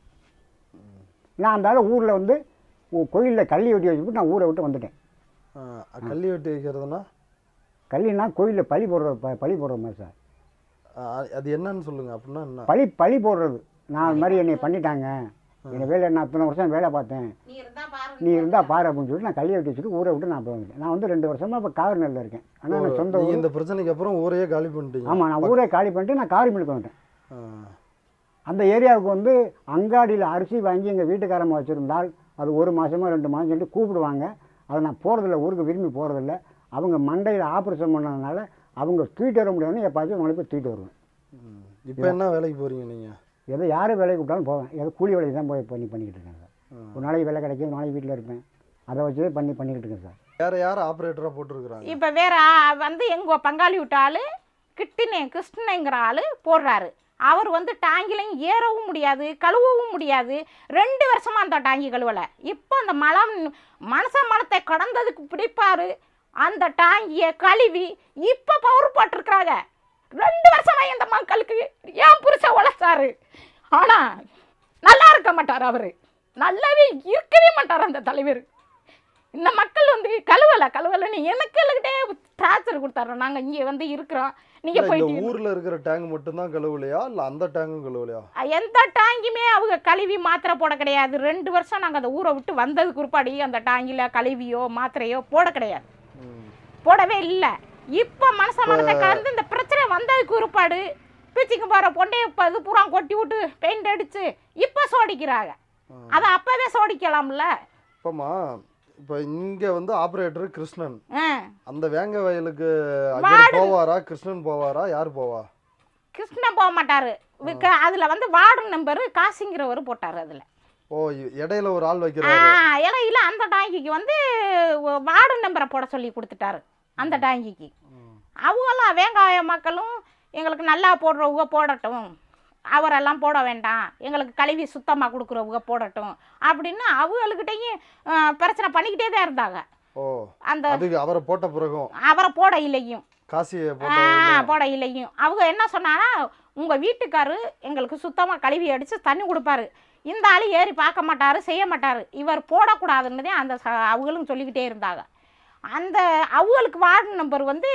S2: நான் அந்த ஊரில் வந்து கோயிலில் கள்ளி வெட்டி வச்சுட்டு நான் ஊரை விட்டு வந்துட்டேன்
S3: ஆ, கள்ளி வெட்டி வைக்கிறதுனா
S2: கள்ளினா கோயிலில் பழி போடுற ப- பழி போடுற மாதிரி சார்
S3: ஆ, அது என்னன்னு சொல்லுங்க அப்படின்னா என்ன
S2: பழி பழி போடுறது நான் அது மாதிரி என்னை பண்ணிட்டாங்க என் வேலை நான் இத்தனை வருஷம் வேலை பார்த்தேன்
S1: நீ இருந்தா பாரு
S2: நீ இருந்தால் பாரு அப்படின்னு சொல்லிட்டு நான் கல்யாணம் வெட்டி வச்சுட்டு ஊரை விட்டு நான் போய் வந்துட்டேன் நான் வந்து ரெண்டு வருஷமாக இப்போ காவிரிநெல்லில் இருக்கேன் ஆனால் நான் சொந்த
S3: நீங்க
S2: ஊர்
S3: இந்த பிரச்சனைக்கு அப்புறம் ஊரையே காலி பண்ணிட்டீங்க
S2: ஆமாம் நான் ஊரே காலி பண்ணிட்டு நான் காவிரிமிலுக்கு வந்துட்டேன்
S3: ஆ.
S2: அந்த ஏரியாவுக்கு வந்து அங்காடியில் அரிசி வாங்கி எங்கள் வீட்டுக்காரம்மா வச்சுருந்தால் அது ஒரு மாதமோ ரெண்டு மாதம் சொல்லிட்டு கூப்பிடுவாங்க அதை நான் போகிறதில்ல ஊருக்கு விரும்பி போகிறதில்ல அவங்க மண்டையில் ஆப்ரேஷன் பண்ணதுனால அவங்க தூக்கிட்டு வர முடியாதுன்னு எப்பாச்சும் அவங்களை போய் தூக்கிட்டு வருவேன்
S3: ம். இப்போ என்ன வேலைக்கு போறீங்க நீங்க
S2: எதை யார் வேலைக்கு கூப்பிட்டாலும் போவேன் ஏதோ கூலி வேலைக்கு தான் போய் பண்ணி பண்ணிக்கிட்டு இருக்கேன் சார் ஒரு நாளைக்கு வேலை கிடைக்கும் ஒரு நாளைக்கு வீட்டில் இருப்பேன் அதை வச்சு பண்ணி பண்ணிக்கிட்டு இருக்கேன் சார்
S3: வேற யார் ஆப்ரேட்டரா போட்டிருக்கிறாங்க
S1: இப்போ வேற ஆ- வந்து எங்கள் பங்காளி விட்ட ஆள் கிட்டினே கிருஷ்ணங்கிற ஆள் போடுறாரு அவர் வந்து டாங்கிலையும் ஏறவும் முடியாது கழுவவும் முடியாது ரெண்டு வருஷமா அந்த டாங்கி கழுவலை இப்போ அந்த மலம் மனச மலத்தை கடந்ததுக்கு பிடிப்பாரு அந்த டாங்கியை கழுவி இப்போ பவர் போட்டிருக்கிறாங்க ரெண்டு வருஷமா இந்த மக்களுக்கு ஏன் புருஷன் உழைச்சாரு ஆனால் நல்லா இருக்க மாட்டார் அவர் நல்லாவே இருக்கவே மாட்டார் அந்த தலைவர் இந்த மக்கள் வந்து கழுவலை கழுவலைன்னு எனக்கு எல்லாம் டார்ச்சர் கொடுத்தாரு நாங்கள் இங்கே வந்து இருக்கிறோம் நீங்க
S3: இல்ல, இந்த
S1: போயிட்டு
S3: ஊர்ல இருக்கிற டேங்க் மட்டும்தான் கழுவலையா இல்ல அந்த டேங்கும் கழுவலையா
S1: எந்த டாங்கியுமே அவங்க கழுவி மாத்திரை போட கிடையாது ரெண்டு வருஷம் நாங்கள் அந்த ஊரை விட்டு வந்ததுக்கு குறிப்பாடி அந்த டாங்கில கழுவியோ மாத்திரையோ போட கிடையாது
S3: ம்.
S1: போடவே இல்லை இப்போ மனச மனசை கலந்து இந்த பிரச்சனை வந்ததுக்கு குறிப்பாடு பீச்சிக்கு போகிற பொண்டையை இப்போ இது பூரா கொட்டி விட்டு பெயிண்ட் அடிச்சு இப்போ சோடிக்கிறாங்க
S3: ஆ.
S1: அதை அப்போவே சோடிக்கலாம்ல
S3: இப்பமா இப்ப இங்க வந்து ஆபரேட்டர் கிருஷ்ணன்
S1: ஆ
S3: அந்த வேங்க வயலுக்கு அஜர் போவாரா கிருஷ்ணன் போவாரா யார் போவா
S1: கிருஷ்ணன் போக மாட்டார் அதில் வந்து வார்டு நம்பர் காசிங்கிறவர் போட்டார் அதில்
S3: ஓ இ- இடையில ஒரு ஆள்
S1: ஆ
S3: வைக்கிறாரு
S1: இல்லை இல்லை அந்த டாங்கிக்கு வந்து வார்டு நம்பரை போட சொல்லி கொடுத்துட்டாரு அந்த டாங்கிக்கு
S3: ம்.
S1: அவங்கெல்லாம் வேங்காய மக்களும் எங்களுக்கு நல்லா போடுறவங்க போடட்டும் அவரெல்லாம் போட வேண்டாம் எங்களுக்கு கழுவி சுத்தமாக கொடுக்குறவங்க போடட்டும் அப்படின்னு அவங்கக்கிட்டையும் பிரச்சனை பண்ணிக்கிட்டே தான் இருந்தாங்க
S3: ஓ
S1: அந்த
S3: அதுக்கு அவரை போட்ட பிறகும்
S1: அவரை போட இல்லையும்
S3: காசியை
S1: ஆ,
S3: போட்ட
S1: போட இல்லையும் அவங்க என்ன சொன்னாங்கன்னா உங்கள் வீட்டுக்காரு எங்களுக்கு சுத்தமாக கழுவி அடித்து தண்ணி கொடுப்பாரு இந்த ஆள் ஏறி பார்க்க மாட்டாரு செய்ய மாட்டாரு இவர் போடக்கூடாதுன்னு தான் அந்த ச- அவங்களும் சொல்லிக்கிட்டே இருந்தாங்க அந்த அவங்களுக்கு வார்டு நம்பர் வந்து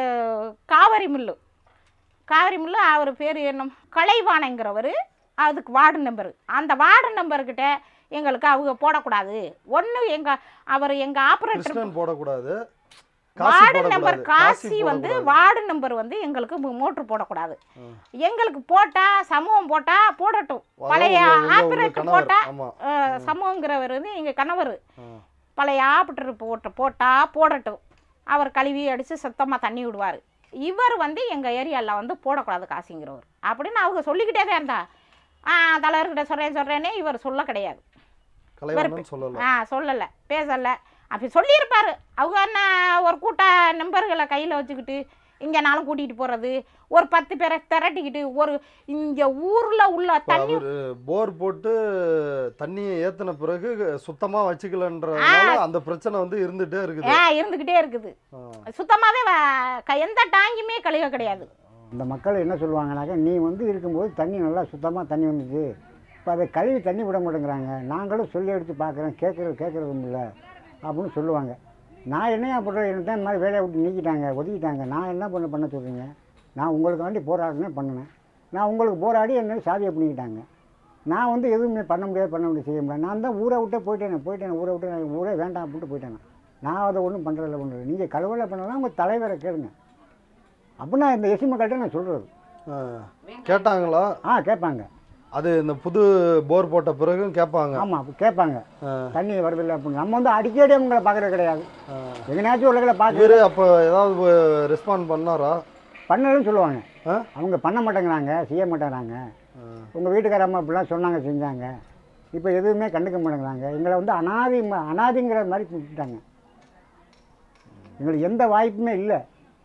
S1: காவிரி மில்லு காவிரி மில்லு அவர் பேர் என்ன கலைவானைங்கிறவர் அதுக்கு வார்டு நம்பரு அந்த வார்டு நம்பர்கிட்ட எங்களுக்கு அவங்க போடக்கூடாது ஒன்று எங்கள் அவர் எங்கள் ஆப்ரேட்டர்
S3: கிருஷ்ணன் போடக்கூடாது காசி
S1: வார்டு நம்பர்
S3: போடக்கூடாது
S1: காசி வந்து
S3: போடக்கூடாது.
S1: வார்டு நம்பர் வந்து எங்களுக்கு மோட்ரு போடக்கூடாது
S3: ஆ.
S1: எங்களுக்கு போட்டா சமூகம் போட்டா போடட்டும்
S3: அதாவது
S1: பழைய
S3: உங்க- உங்க- உங்க
S1: ஆப்ரேட்டர்
S3: கணவர்.
S1: போட்டா
S3: ஆமா
S1: அஹ், சமூகங்கிறவர் வந்து எங்க கணவர்
S3: ஆ.
S1: பழைய ஆப்ரேட்டர் போட்ட போட்டா போடட்டும் அவர் கழுவி அடித்து சுத்தமாக தண்ணி விடுவார் இவர் வந்து எங்கள் ஏரியாவில் வந்து போடக்கூடாது காசிங்கிறவர் அப்படின்னு அவங்க சொல்லிக்கிட்டே தான் இருந்தா ஆ தலைவர்கிட்ட சொல்கிறேன் சொல்கிறேனே இவர் சொல்ல கிடையாது
S3: கலைவண்ணன் சொல்லல
S1: ஆ சொல்லலை பேசலை அப்படி சொல்லியிருப்பாரு அவங்க என்ன ஒரு கூட்ட நம்பர்களை கையில் வச்சுக்கிட்டு இங்கேனாலும் கூட்டிகிட்டு போகிறது ஒரு பத்து பேரை திரட்டிக்கிட்டு ஒரு இங்கே ஊரில் உள்ள
S3: இப்ப
S1: தண்ணி
S3: அவரு போர் போட்டு தண்ணியை ஏத்தின பிறகு சுத்தமா வச்சுக்கலன்றதுனால அந்த பிரச்சனை வந்து இருந்துட்டே இருக்குது
S1: ஆ இருந்துக்கிட்டே இருக்குது
S3: ஆ.
S1: சுத்தமாகவே எந்த டாங்கியுமே கழுக கிடையாது
S2: இந்த மக்கள் என்ன சொல்லுவாங்கனாக்கா நீ வந்து இருக்கும்போது தண்ணி நல்லா சுத்தமாக தண்ணி வந்துச்சு இப்போ அதை கழுவி தண்ணி விட மாட்டேங்கிறாங்க நாங்களும் சொல்லி எடுத்து பார்க்குறோம் கேட்குறது கேட்குறதும் இல்லை அப்படின்னு சொல்லுவாங்க நான் என்னையா பண்ணுறேன் எனக்கு தான் இந்த மாதிரி வேலையை விட்டு நீக்கிட்டாங்க ஒதுக்கிட்டாங்க நான் என்ன பண்ண பண்ண சொல்கிறீங்க நான் உங்களுக்கு வேண்டி போராடினேன் பண்ணினேன் நான் உங்களுக்கு போராடி என்ன சாதியை பண்ணிக்கிட்டாங்க நான் வந்து எதுவுமே பண்ண முடியாது பண்ண முடியாது செய்ய முடியாது நான் தான் ஊரை விட்டே போயிட்டேன் போயிட்டேன் ஊரை விட்டு நான் ஊரே வேண்டாம் அப்படின்ட்டு போயிட்டேன் நான் அதை ஒன்றும் பண்ணுறதில்ல பண்ணுறது நீங்கள் கழுவலை பண்ணலாம் உங்கள் தலைவரை கேளுங்க அப்படின்னா இந்த எசி மக்கள்கிட்ட நான் சொல்கிறது
S3: ஆ. கேட்டாங்களா
S2: ஆ கேட்பாங்க
S3: அது இந்த புது போர் போட்ட பிறகும் கேட்பாங்க
S2: ஆமாம் கேட்பாங்க
S3: ஆ.
S2: தண்ணி வருதில்லை அப்படின்னு நம்ம வந்து அடிக்கடி அவங்கள பார்க்குறது கிடையாது
S3: ஆ.
S2: எங்கேனாச்சும் உலகில் பார்க்க
S3: இவரு அப்ப ஏதாவது ரெஸ்பாண்ட் பண்ணாரா
S2: பண்ணலன்னு சொல்லுவாங்க
S3: ஆ?
S2: அவங்க பண்ண மாட்டேங்கிறாங்க செய்ய மாட்டேங்கிறாங்க
S3: ஆ.
S2: உங்கள் வீட்டுக்கார அம்மா இப்படிலாம் சொன்னாங்க செஞ்சாங்க இப்போ எதுவுமே கண்டுக்க மாட்டேங்கிறாங்க எங்களை வந்து அனாதி ம- அனாதிங்கிற மாதிரி விட்டுட்டாங்க எங்களுக்கு எந்த வாய்ப்புமே இல்லை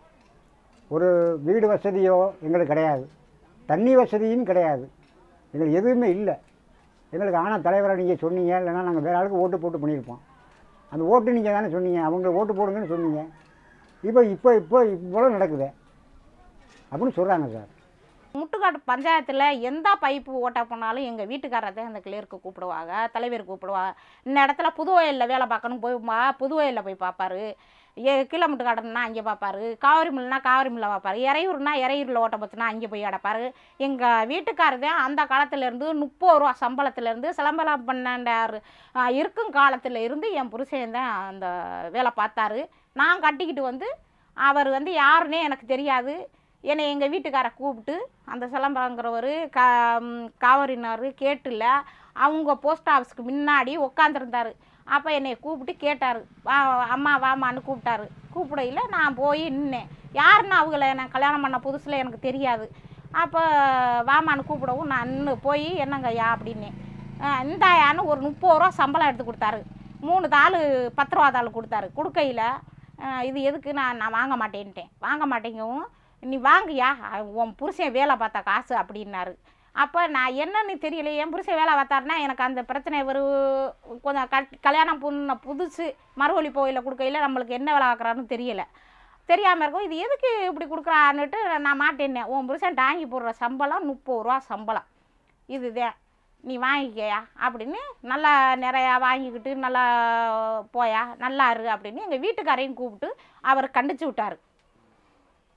S2: ஒரு வீடு வசதியோ எங்களுக்கு கிடையாது தண்ணி வசதியும் கிடையாது எங்களுக்கு எதுவுமே இல்லை எங்களுக்கு ஆனால் தலைவரை நீங்கள் சொன்னீங்க இல்லைன்னா நாங்கள் வேறு ஆளுக்கு ஓட்டு போட்டு பண்ணியிருப்போம் அந்த ஓட்டு நீங்கள் தானே சொன்னீங்க அவங்க ஓட்டு போடுங்கன்னு சொன்னீங்க இப்போ இப்போ இப்போ இவ்வளோ நடக்குது அப்படின்னு சொல்கிறாங்க சார்
S1: முட்டுக்காட்டு பஞ்சாயத்தில் எந்த பைப்பு ஓட்ட போனாலும் எங்கள் வீட்டுக்காரத்தை அந்த கிளியருக்கு கூப்பிடுவாங்க தலைவர் கூப்பிடுவாங்க இந்த இடத்துல புதுவயலில் வேலை பார்க்கணும் போய்மா புதுவயலில் போய் பார்ப்பாரு ஏ கிலோமீட்டர் காட்டணும்னா அங்கே பார்ப்பாரு காவிரி மில்னா காவிரி மில்ல பார்ப்பாரு இறையூர்னா இறையூரில் ஓட்ட போச்சுன்னா அங்கே போய் அடைப்பாரு எங்கள் வீட்டுக்காரர் தான் அந்த காலத்துலேருந்து முப்பது ரூபா சம்பளத்துலேருந்து சிலம்பலம் பன்னெண்டாறு ஆ, இருக்கும் காலத்தில் இருந்து என் புருஷன் தான் அந்த வேலை பார்த்தாரு நான் கட்டிக்கிட்டு வந்து அவர் வந்து யாருன்னே எனக்கு தெரியாது என்னை எங்கள் வீட்டுக்கார கூப்பிட்டு அந்த சிலம்பரங்கிறவர் கா ம், காவிரினார் கேட்டுல அவங்க போஸ்ட் ஆஃபீஸ்க்கு முன்னாடி உட்காந்துருந்தாரு அப்போ என்னை கூப்பிட்டு கேட்டார் வா அம்மா வாமான்னு கூப்பிட்டாரு கூப்பிடையில் நான் போய் நின்னேன் யாருன்னு அவங்கள நான் கல்யாணம் பண்ண புதுசில் எனக்கு தெரியாது அப்போ வாமான்னு கூப்பிடவும் நான் நின்று போய் என்னங்க ஐயா அப்படின்னேன் "அஹ், இந்தாயான்னு ஒரு முப்பது ரூபா சம்பளம் எடுத்து கொடுத்தாரு மூணு தாள் பத்து ரூபா தாள் கொடுத்தாரு கொடுக்கையில் இது எதுக்கு நான் நான் வாங்க மாட்டேன்ட்டேன் வாங்க மாட்டேங்கவும் நீ வாங்கியா உன் புருஷன் வேலை பார்த்த காசு அப்படின்னாரு அப்போ நான் என்னன்னு தெரியல என் புருஷன் வேலை பார்த்தாருன்னா எனக்கு அந்த பிரச்சனை ஒரு கொஞ்சம் கட் கல்யாணம் பண்ண புதுசு மறுவழி கோயிலில் கொடுக்கையில் நம்மளுக்கு என்ன வேலை பார்க்குறாருன்னு தெரியல தெரியாமல் இருக்கும் இது எதுக்கு இப்படி கொடுக்குறான்னுட்டு நான் மாட்டேன்னேன் உன் புருஷன் டாங்கி போடுற சம்பளம் முப்பது ரூபா சம்பளம் இதுதான் நீ வாங்கிக்கயா அப்படின்னு நல்லா நிறையா வாங்கிக்கிட்டு நல்லா போயா நல்லா இரு அப்படின்னு எங்கள் வீட்டுக்காரையும் கூப்பிட்டு அவர் கண்டிச்சு விட்டார்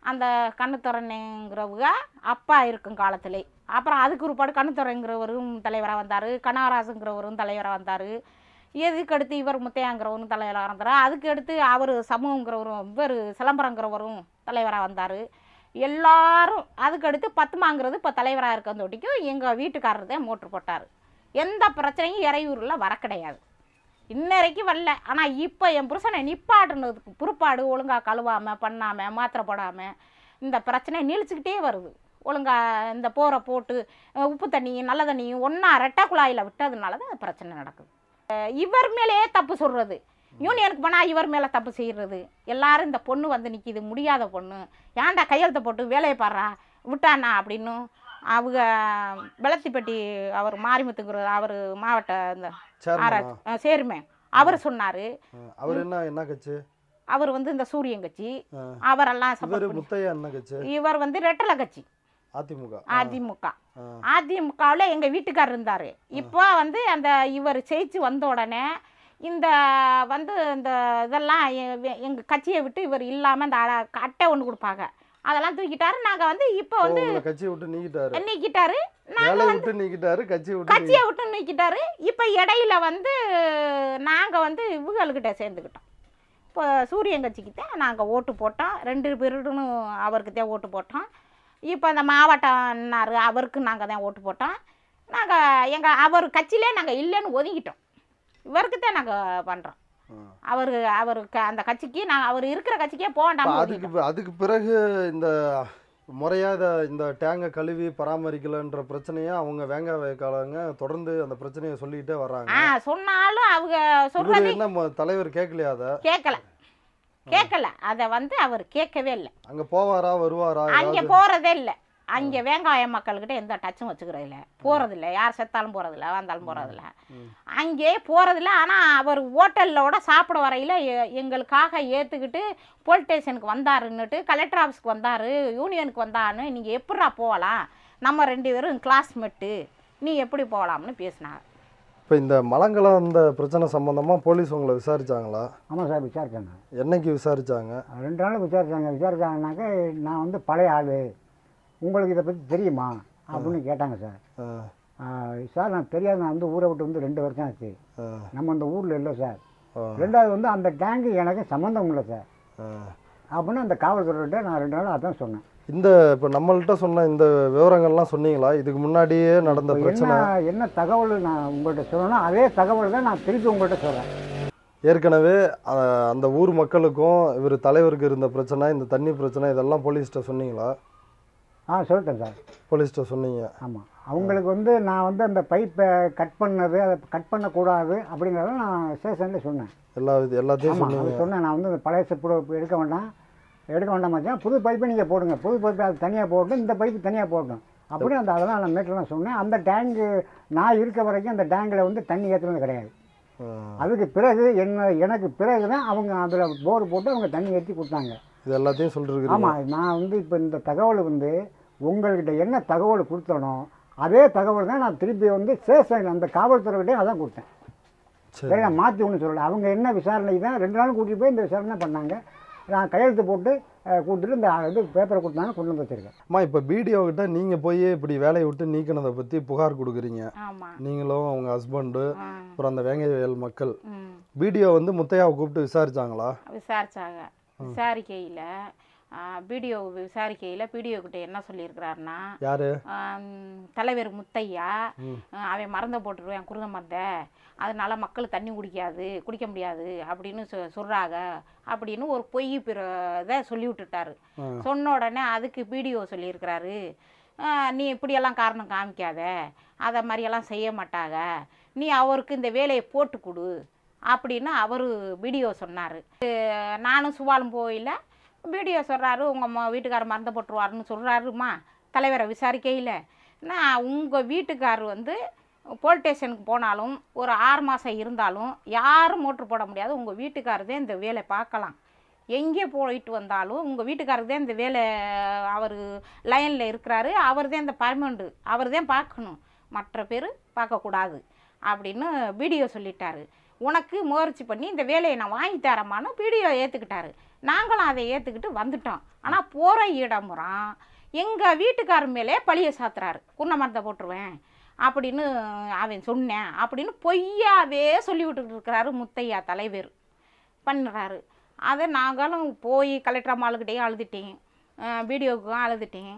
S1: அந்த கண்ணுத்துறனுங்கிறவங்க அப்பா இருக்கும் காலத்திலே அப்புறம் அதுக்கு ஒருபாடு கண்ணுத்துறைங்கிறவரும் தலைவராக வந்தார் கனகராசுங்கிறவரும் தலைவராக வந்தார் எதுக்கு அடுத்து இவர் முத்தையாங்கிறவரும் தலைவராக வந்தார் அதுக்கு அடுத்து அவர் சமூகங்கிறவரும் இவர் சிலம்பரங்கிறவரும் தலைவராக வந்தார் எல்லாரும் அதுக்கு அடுத்து பத்துமாங்கிறது இப்போ தலைவராக இருக்கிறதோட்டிக்கும் எங்கள் வீட்டுக்காரர் தான் மோட்ரு போட்டார் எந்த பிரச்சனையும் இறையூரில் வர கிடையாது இன்ன வரைக்கும் வரல ஆனால் இப்போ என் புருஷனை நிப்பாட்டுனதுக்கு பிற்பாடு ஒழுங்காக கழுவாமல் பண்ணாமல் மாத்திரை போடாமல் இந்த பிரச்சனை நீளிச்சுக்கிட்டே வருது ஒழுங்கா இந்த போரை போட்டு அஹ், உப்பு தண்ணியும் நல்ல தண்ணியும் ஒன்றா ரெட்டை குழாயில் விட்டதுனால தான் இந்த பிரச்சனை நடக்குது அஹ், இவர் மேலேயே தப்பு சொல்கிறது யூனியனுக்கு போனால் இவர் மேலே தப்பு செய்கிறது எல்லாரும் இந்த பொண்ணு வந்து நிற்கிது முடியாத பொண்ணு ஏன்டா கையெழுத்த போட்டு வேலையை பாடுறா விட்டானா அப்படின்னு அவங்க வெளத்திப்பட்டி அவர் மாரிமுத்துங்கிற அவர் மாவட்ட இந்த
S3: சேர்மனா
S1: ஆராய்ச்சி சேருமே அவர் சொன்னார்
S3: அவர் என்ன என்ன கட்சி
S1: அவர் வந்து இந்த சூரியன் கட்சி
S3: ஆ.
S1: அவரெல்லாம்
S3: இவர்
S1: சப்போர்ட் பண்ணி
S3: முத்தையா என்ன கட்சி
S1: இவர் வந்து ரெட்டலை கட்சி
S3: அதிமுக
S1: அதிமுக
S3: ஆ.
S1: அதிமுகவில் எங்கள் வீட்டுக்காரர் இருந்தார் இப்போ வந்து அந்த இவர் ஜெயிச்சு வந்த உடனே இந்த வந்து இந்த இதெல்லாம் எங்கள் கட்சியை விட்டு இவர் இல்லாமல் இந்த அ- அட்டை ஒன்று கொடுப்பாங்க அதெல்லாம் தூக்கிட்டாரு நாங்கள் வந்து இப்போ
S3: ஓ,
S1: வந்து
S3: உங்களை கட்சியை விட்டு நீக்கிட்டாரு
S1: நீக்கிட்டாரு
S3: வேலையை விட்டு நீக்கிட்டாரு கட்சியை விட்டு
S1: கட்சியை விட்டு நீக்கிட்டாரு இப்போ இடையில வந்து நாங்கள் வந்து இவங்கக்கிட்ட சேர்ந்துக்கிட்டோம் இப்போ சூரியன் கட்சிக்கு தான் நாங்கள் ஓட்டு போட்டோம் ரெண்டு பேருன்னு அவருக்கு தான் ஓட்டு போட்டோம் இப்போ இந்த மாவட்டம்னாரு அவருக்கு நாங்கள் தான் ஓட்டு போட்டோம் நாங்கள் எங்கள் அவர் கட்சியிலே நாங்கள் இல்லைன்னு ஒதுங்கிட்டோம் இவருக்கு தான் நாங்கள் பண்ணுறோம்
S3: ஆ.
S1: அவர் அவருக்கு அந்த கட்சிக்கு நாங்கள் அவர் இருக்கிற கட்சிக்கே போக
S3: இப்ப
S1: வேண்டாம்னு
S3: அதுக்கு
S1: ஒதுங்கிட்டோம்.
S3: பி- அதுக்கு பிறகு இந்த முறையா இத இந்த டேங்கை கழுவி பராமரிக்கலன்ற பிரச்சனையை அவங்க வேங்க வயக்காலங்க தொடர்ந்து அந்த பிரச்சனையை சொல்லிக்கிட்டே வர்றாங்க
S1: ஆ சொன்னாலும் அவங்க
S3: இவரு
S1: சொல்கிறது
S3: என்ன ம- தலைவர் கேட்கலையா அத
S1: கேட்கல கேட்கல அதை வந்து அவர் கேட்கவே இல்லை
S3: அங்க போவாரா வருவாரா
S1: அங்கே
S3: ஏதாவது?
S1: போகிறதே இல்லை அங்கே வெங்காய மக்கள்கிட்ட எந்த டச்சும் வச்சுக்கிறது இல்லை போகிறதில்ல யார் செத்தாலும் போகிறதில்ல வந்தாலும் போகிறதில்ல
S3: ம்.
S1: அங்கே போகிறதில்ல ஆனால் அவர் ஹோட்டலோட சாப்பிட வரையில் எ- எங்களுக்காக ஏற்றுக்கிட்டு போலீஸ் ஸ்டேஷனுக்கு வந்தாருன்னுட்டு கலெக்டர் ஆஃபீஸ்க்கு வந்தார் யூனியனுக்கு வந்தாருன்னு நீங்கள் எப்படிடா போகலாம் நம்ம ரெண்டு பேரும் கிளாஸ்மேட்டு நீ எப்படி போகலாம்னு பேசினாங்க
S3: இப்ப இந்த மலங்கலம் இந்த பிரச்சனை சம்பந்தமா போலீஸ் உங்களை விசாரிச்சாங்களா
S2: ஆமாம் சார் விசாரிச்சாங்க
S3: என்னைக்கு விசாரிச்சாங்க
S2: ரெண்டு நாள் விசாரிச்சாங்க விசாரிச்சாங்கனாக்க நான் வந்து பழைய ஆள் உங்களுக்கு இதை பற்றி தெரியுமா அப்படின்னு கேட்டாங்க சார்
S3: ஆ,
S2: ஆ, சார் நான் தெரியாது நான் வந்து ஊரை விட்டு வந்து ரெண்டு வருஷம் ஆச்சு
S3: ஆ,
S2: நம்ம அந்த ஊரில் இல்லை சார்
S3: ஆ,
S2: ரெண்டாவது வந்து அந்த டேங்கு எனக்கு சம்மந்தம் இல்லை சார்
S3: ஆ.
S2: அப்படின்னு அந்த காவல்துறையிட்ட நான் ரெண்டு நாள் அதான் சொன்னேன்
S3: இந்த இப்ப நம்மள்ட்ட சொன்ன இந்த விவரங்கள்லாம் சொன்னீங்களா இதுக்கு முன்னாடியே நடந்த
S2: இப்ப
S3: பிரச்சனை
S2: என்ன என்ன தகவல் நான் உங்கள்கிட்ட சொல்லணும் அதே தகவல் தான் நான் திருப்பி உங்கள்கிட்ட சொல்கிறேன்
S3: ஏற்கனவே அ, அந்த ஊர் மக்களுக்கும் இவர் தலைவருக்கு இருந்த பிரச்சனை இந்த தண்ணி பிரச்சனை இதெல்லாம் போலீஸ்கிட்ட சொன்னீங்களா
S2: ஆ சொல்லிட்டேன் சார்
S3: போலீஸ்கிட்ட சொன்னீங்க
S2: ஆமாம் அவங்களுக்கு வந்து நான் வந்து அந்த பைப்பை கட் பண்ணது அதை கட் பண்ணக்கூடாது அப்படிங்கிறத நான் ஸ்டேஷனில் சொன்னேன்
S3: எல்லா இது எல்லாத்தையும்
S2: ஆமாம்
S3: சொன்னீங்க
S2: அது சொன்னேன் நான் வந்து இந்த பழைய செப்பு எடுக்க வேண்டாம் எடுக்க வேண்டாம் மச்சான் புது பைப்பை நீங்கள் போடுங்க புது பைப்பை அது தனியாக போட்டு இந்த பைப்பு தனியாக போடணும் அப்படின்னு அந்த அதெல்லாம் நான் மேட்டெல்லாம் சொன்னேன் அந்த டேங்கு நான் இருக்க வரைக்கும் அந்த டேங்கில் வந்து தண்ணி ஏற்றுனது கிடையாது
S3: ஆ,
S2: அதுக்கு பிறகு என்ன எனக்கு பிறகு தான் அவங்க அதில் போர் போட்டு அவங்க தண்ணி ஏற்றி கொடுத்தாங்க
S3: இது எல்லாத்தையும் சொல்லிருக்கிறீங்க
S2: ஆமாம் நான் வந்து இப்போ இந்த தகவல் வந்து உங்கள்கிட்ட என்ன தகவல் கொடுத்தனோ அதே தகவல் தான் நான் திருப்பி வந்து ஸ்டேஷன் அந்த காவல்துறைகிட்டே அதான் கொடுத்தேன்
S3: சரி
S2: சரி நான் மாற்றி ஒன்றும் சொல்லலை அவங்க என்ன விசாரணை தான் ரெண்டு நாளும் கூட்டிகிட்டு போய் இந்த விசாரணை பண்ணாங்க நான் கையெழுத்து போட்டு அஹ், கொடுத்துட்டு இந்த இது பேப்பரை கொடுத்தாங்க கொண்டு வந்து வச்சிருக்கேன்
S3: அம்மா இப்போ பிடிஓ கிட்ட நீங்க போய் இப்படி வேலையை விட்டு நீக்கினதை பத்தி புகார் கொடுக்குறீங்க
S1: ஆமாம்
S3: நீங்களும் அவங்க ஹஸ்பண்டு
S1: ஆ
S3: அப்புறம் அந்த வேங்கையல் மக்கள்
S1: ம்
S3: பிடிஓ வந்து முத்தையாவை கூப்பிட்டு விசாரிச்சாங்களா
S1: விசாரிச்சாங்க விசாரிக்கையில் பிடிஓ விசாரிக்கையில் பிடிஓ கிட்ட என்ன சொல்லியிருக்கிறாருன்னா
S3: யாரு
S1: ஆம், தலைவர் முத்தையா
S3: ம்.
S1: ஆ, அவன் மறந்த போட்டுருவேன் குருத மருந்த அதனால மக்கள் தண்ணி குடிக்காது குடிக்க முடியாது அப்படின்னு சொ சொல்கிறாங்க அப்படின்னு ஒரு பொய் பிற இதை சொல்லி விட்டுட்டாரு
S3: ஆ.
S1: சொன்ன உடனே அதுக்கு பிடிஓ சொல்லியிருக்கிறாரு ஆ, நீ இப்படியெல்லாம் காரணம் காமிக்காத அதை மாதிரியெல்லாம் செய்ய மாட்டாங்க நீ அவருக்கு இந்த வேலையை போட்டு கொடு அப்படின்னு அவர் பிடிஓ சொன்னார் நானும் சுவாலும் போயில பிடிஓ சொல்கிறாரு உங்கள் வீட்டுக்காரர் மறந்து போட்டுருவாருன்னு சொல்கிறாருமா தலைவரை விசாரிக்கையில் நான் உங்கள் வீட்டுக்காரர் வந்து போலீஸ் ஸ்டேஷனுக்கு போனாலும் ஒரு ஆறு மாதம் இருந்தாலும் யாரும் மோட்ரு போட முடியாது உங்கள் வீட்டுக்காரர் இந்த வேலை பார்க்கலாம் எங்கே போயிட்டு வந்தாலும் உங்கள் வீட்டுக்காரர் தான் இந்த வேலை அவர் லைனில் இருக்கிறாரு அவர் தான் இந்த பர்மனெண்ட்டு அவர் தான் பார்க்கணும் மற்ற பேர் பார்க்கக்கூடாது அப்படின்னு பிடிஓ சொல்லிட்டாரு உனக்கு முயற்சி பண்ணி இந்த வேலையை நான் வாங்கி தரமான்னு பிடிஓ ஏற்றுக்கிட்டாரு நாங்களும் அதை ஏற்றுக்கிட்டு வந்துட்டோம் ஆனால் போகிற இடமுறான் எங்கள் வீட்டுக்காரர் மேலே பழிய சாத்துறாரு குன்ன மரத்தை போட்டுருவேன் அப்படின்னு அவன் சொன்னேன் அப்படின்னு பொய்யாவே சொல்லி விட்டுக்கிட்டு இருக்கிறாரு முத்தையா தலைவர் பண்ணுறாரு அதை நாங்களும் போய் கலெக்டர் அம்மாளுக்கிட்டேயும் அழுதுட்டேன் வீடியோவுக்கும் அழுதுட்டேன்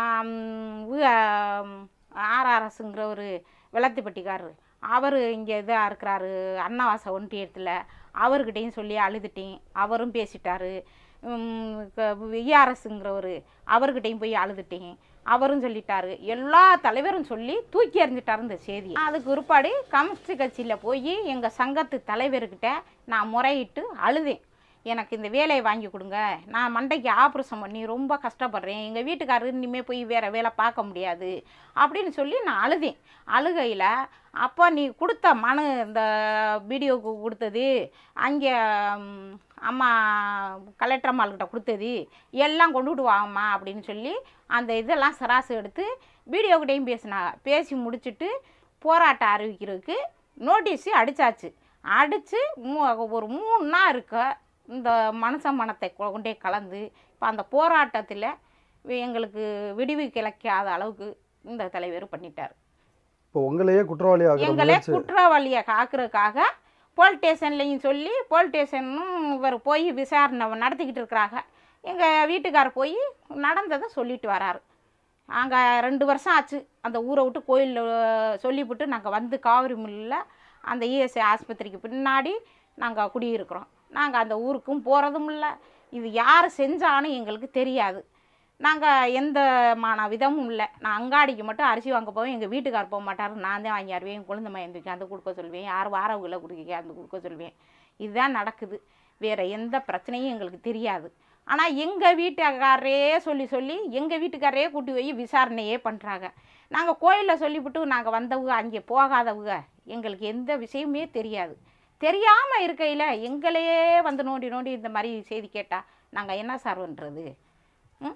S1: ஆர்ஆர்எஸ்ங்கிற ஒரு வெள்ளத்துப்பட்டிக்காரர் அவர் இங்கே இதாக இருக்கிறாரு அன்னவாச ஒன்றியத்தில் அவர்கிட்டையும் சொல்லி அழுதுட்டேன் அவரும் பேசிட்டாரு விஆர்எஸ்ங்கிறவர் அவர்கிட்டையும் போய் அழுதுட்டேன் அவரும் சொல்லிட்டாரு எல்லா தலைவரும் சொல்லி தூக்கி எறிஞ்சிட்டாரு இந்த செய்தி அதுக்கு ஒருபாடு கம்யூனிஸ்ட் கட்சியில் போய் எங்கள் சங்கத்து தலைவர்கிட்ட நான் முறையிட்டு அழுதேன் எனக்கு இந்த வேலையை வாங்கி கொடுங்க நான் மண்டைக்கு ஆப்ரேஷன் பண்ணி ரொம்ப கஷ்டப்படுறேன் எங்கள் வீட்டுக்காரர் இனிமேல் போய் வேறு வேலை பார்க்க முடியாது அப்படின்னு சொல்லி நான் அழுதேன் அழுகையில் அப்போ நீ கொடுத்த மனு இந்த வீடியோவுக்கு கொடுத்தது அங்கே ம், அம்மா கலெக்டர் அம்மாள்கிட்ட கொடுத்தது எல்லாம் கொண்டுட்டு வாங்கம்மா அப்படின்னு சொல்லி அந்த இதெல்லாம் சராசு எடுத்து வீடியோக்கிட்டையும் பேசினாங்க பேசி முடிச்சுட்டு போராட்டம் அறிவிக்கிறதுக்கு நோட்டீஸு அடித்தாச்சு அடித்து மூ ஒரு மூணு நாள் இருக்க இந்த மனுஷ மனத்தை கொ- கொண்டே கலந்து இப்போ அந்த போராட்டத்தில் எங்களுக்கு விடிவு கிடைக்காத அளவுக்கு இந்த தலைவர் பண்ணிட்டார்
S3: இப்போ உங்களையே குற்றவாளி ஆகிற
S1: எங்களே
S3: முயற்சி
S1: குற்றவாளியை காக்கிறதுக்காக போலீஸ் ஸ்டேஷன்லையும் சொல்லி போலீஸ் ஸ்டேஷனும் இவர் போய் விசாரணை நடத்திக்கிட்டு இருக்கிறாங்க எங்கள் வீட்டுக்காரர் போய் நடந்ததை சொல்லிட்டு வராரு அங்கே ரெண்டு வருஷம் ஆச்சு அந்த ஊரை விட்டு கோயிலில் சொல்லிவிட்டு நாங்கள் வந்து காவிரி மில்லில் அந்த இஎஸ்ஐ ஆஸ்பத்திரிக்கு பின்னாடி நாங்கள் குடியிருக்கிறோம் நாங்கள் அந்த ஊருக்கும் போகிறதும் இல்லை இது யார் செஞ்சான்னு எங்களுக்கு தெரியாது நாங்கள் எந்த மான விதமும் இல்லை நான் அங்காடிக்கு மட்டும் அரிசி வாங்க போவேன் எங்கள் வீட்டுக்கார் போக மாட்டார் நான் தான் வாங்கி வருவேன் என் குழந்தை மையம் தூக்கி அந்த கொடுக்க சொல்வேன் யார் வாரவுகளை கொடுக்க அந்த கொடுக்க சொல்வேன் இதுதான் நடக்குது வேறு எந்த பிரச்சனையும் எங்களுக்கு தெரியாது ஆனால் எங்கள் வீட்டுக்காரரே சொல்லி சொல்லி எங்கள் வீட்டுக்காரரே கூட்டி போய் விசாரணையே பண்ணுறாங்க நாங்கள் கோயிலில் சொல்லிவிட்டு நாங்கள் வந்தவங்க அங்கே போகாதவங்க எங்களுக்கு எந்த விஷயமே தெரியாது தெரியாமல் இருக்கையில் எங்களையே வந்து நோண்டி நோண்டி இந்த மாதிரி செய்தி கேட்டால் நாங்கள் என்ன சார் பண்ணுறது ம்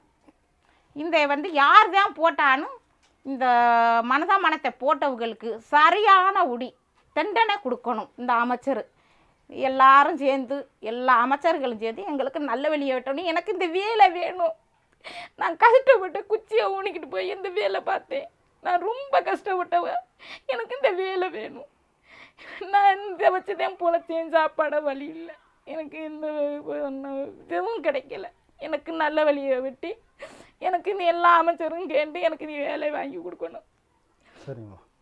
S1: இந்த வந்து யார் தான் போட்டான்னு இந்த மனதா மனத்தை போட்டவங்களுக்கு சரியான உடி தண்டனை கொடுக்கணும் இந்த அமைச்சர் எல்லாரும் சேர்ந்து எல்லா அமைச்சர்களும் சேர்ந்து எங்களுக்கு நல்ல வழியை விட்டணும் எனக்கு இந்த வேலை வேணும் நான் கஷ்டப்பட்டு குச்சியை ஊனிக்கிட்டு போய் இந்த வேலை பார்த்தேன் நான் ரொம்ப கஷ்டப்பட்டவ எனக்கு இந்த வேலை வேணும் நான் இந்த வச்சு தான் பொழைச்சேன் சாப்பாட வழி இல்லை எனக்கு இந்த ஒண்ணும் இதுவும் கிடைக்கல எனக்கு நல்ல வழியை விட்டு எனக்கு நீ எல்லா அமைச்சரும் கேட்டு எனக்கு நீ வேலை வாங்கி கொடுக்கணும்
S3: சரிங்கம்மா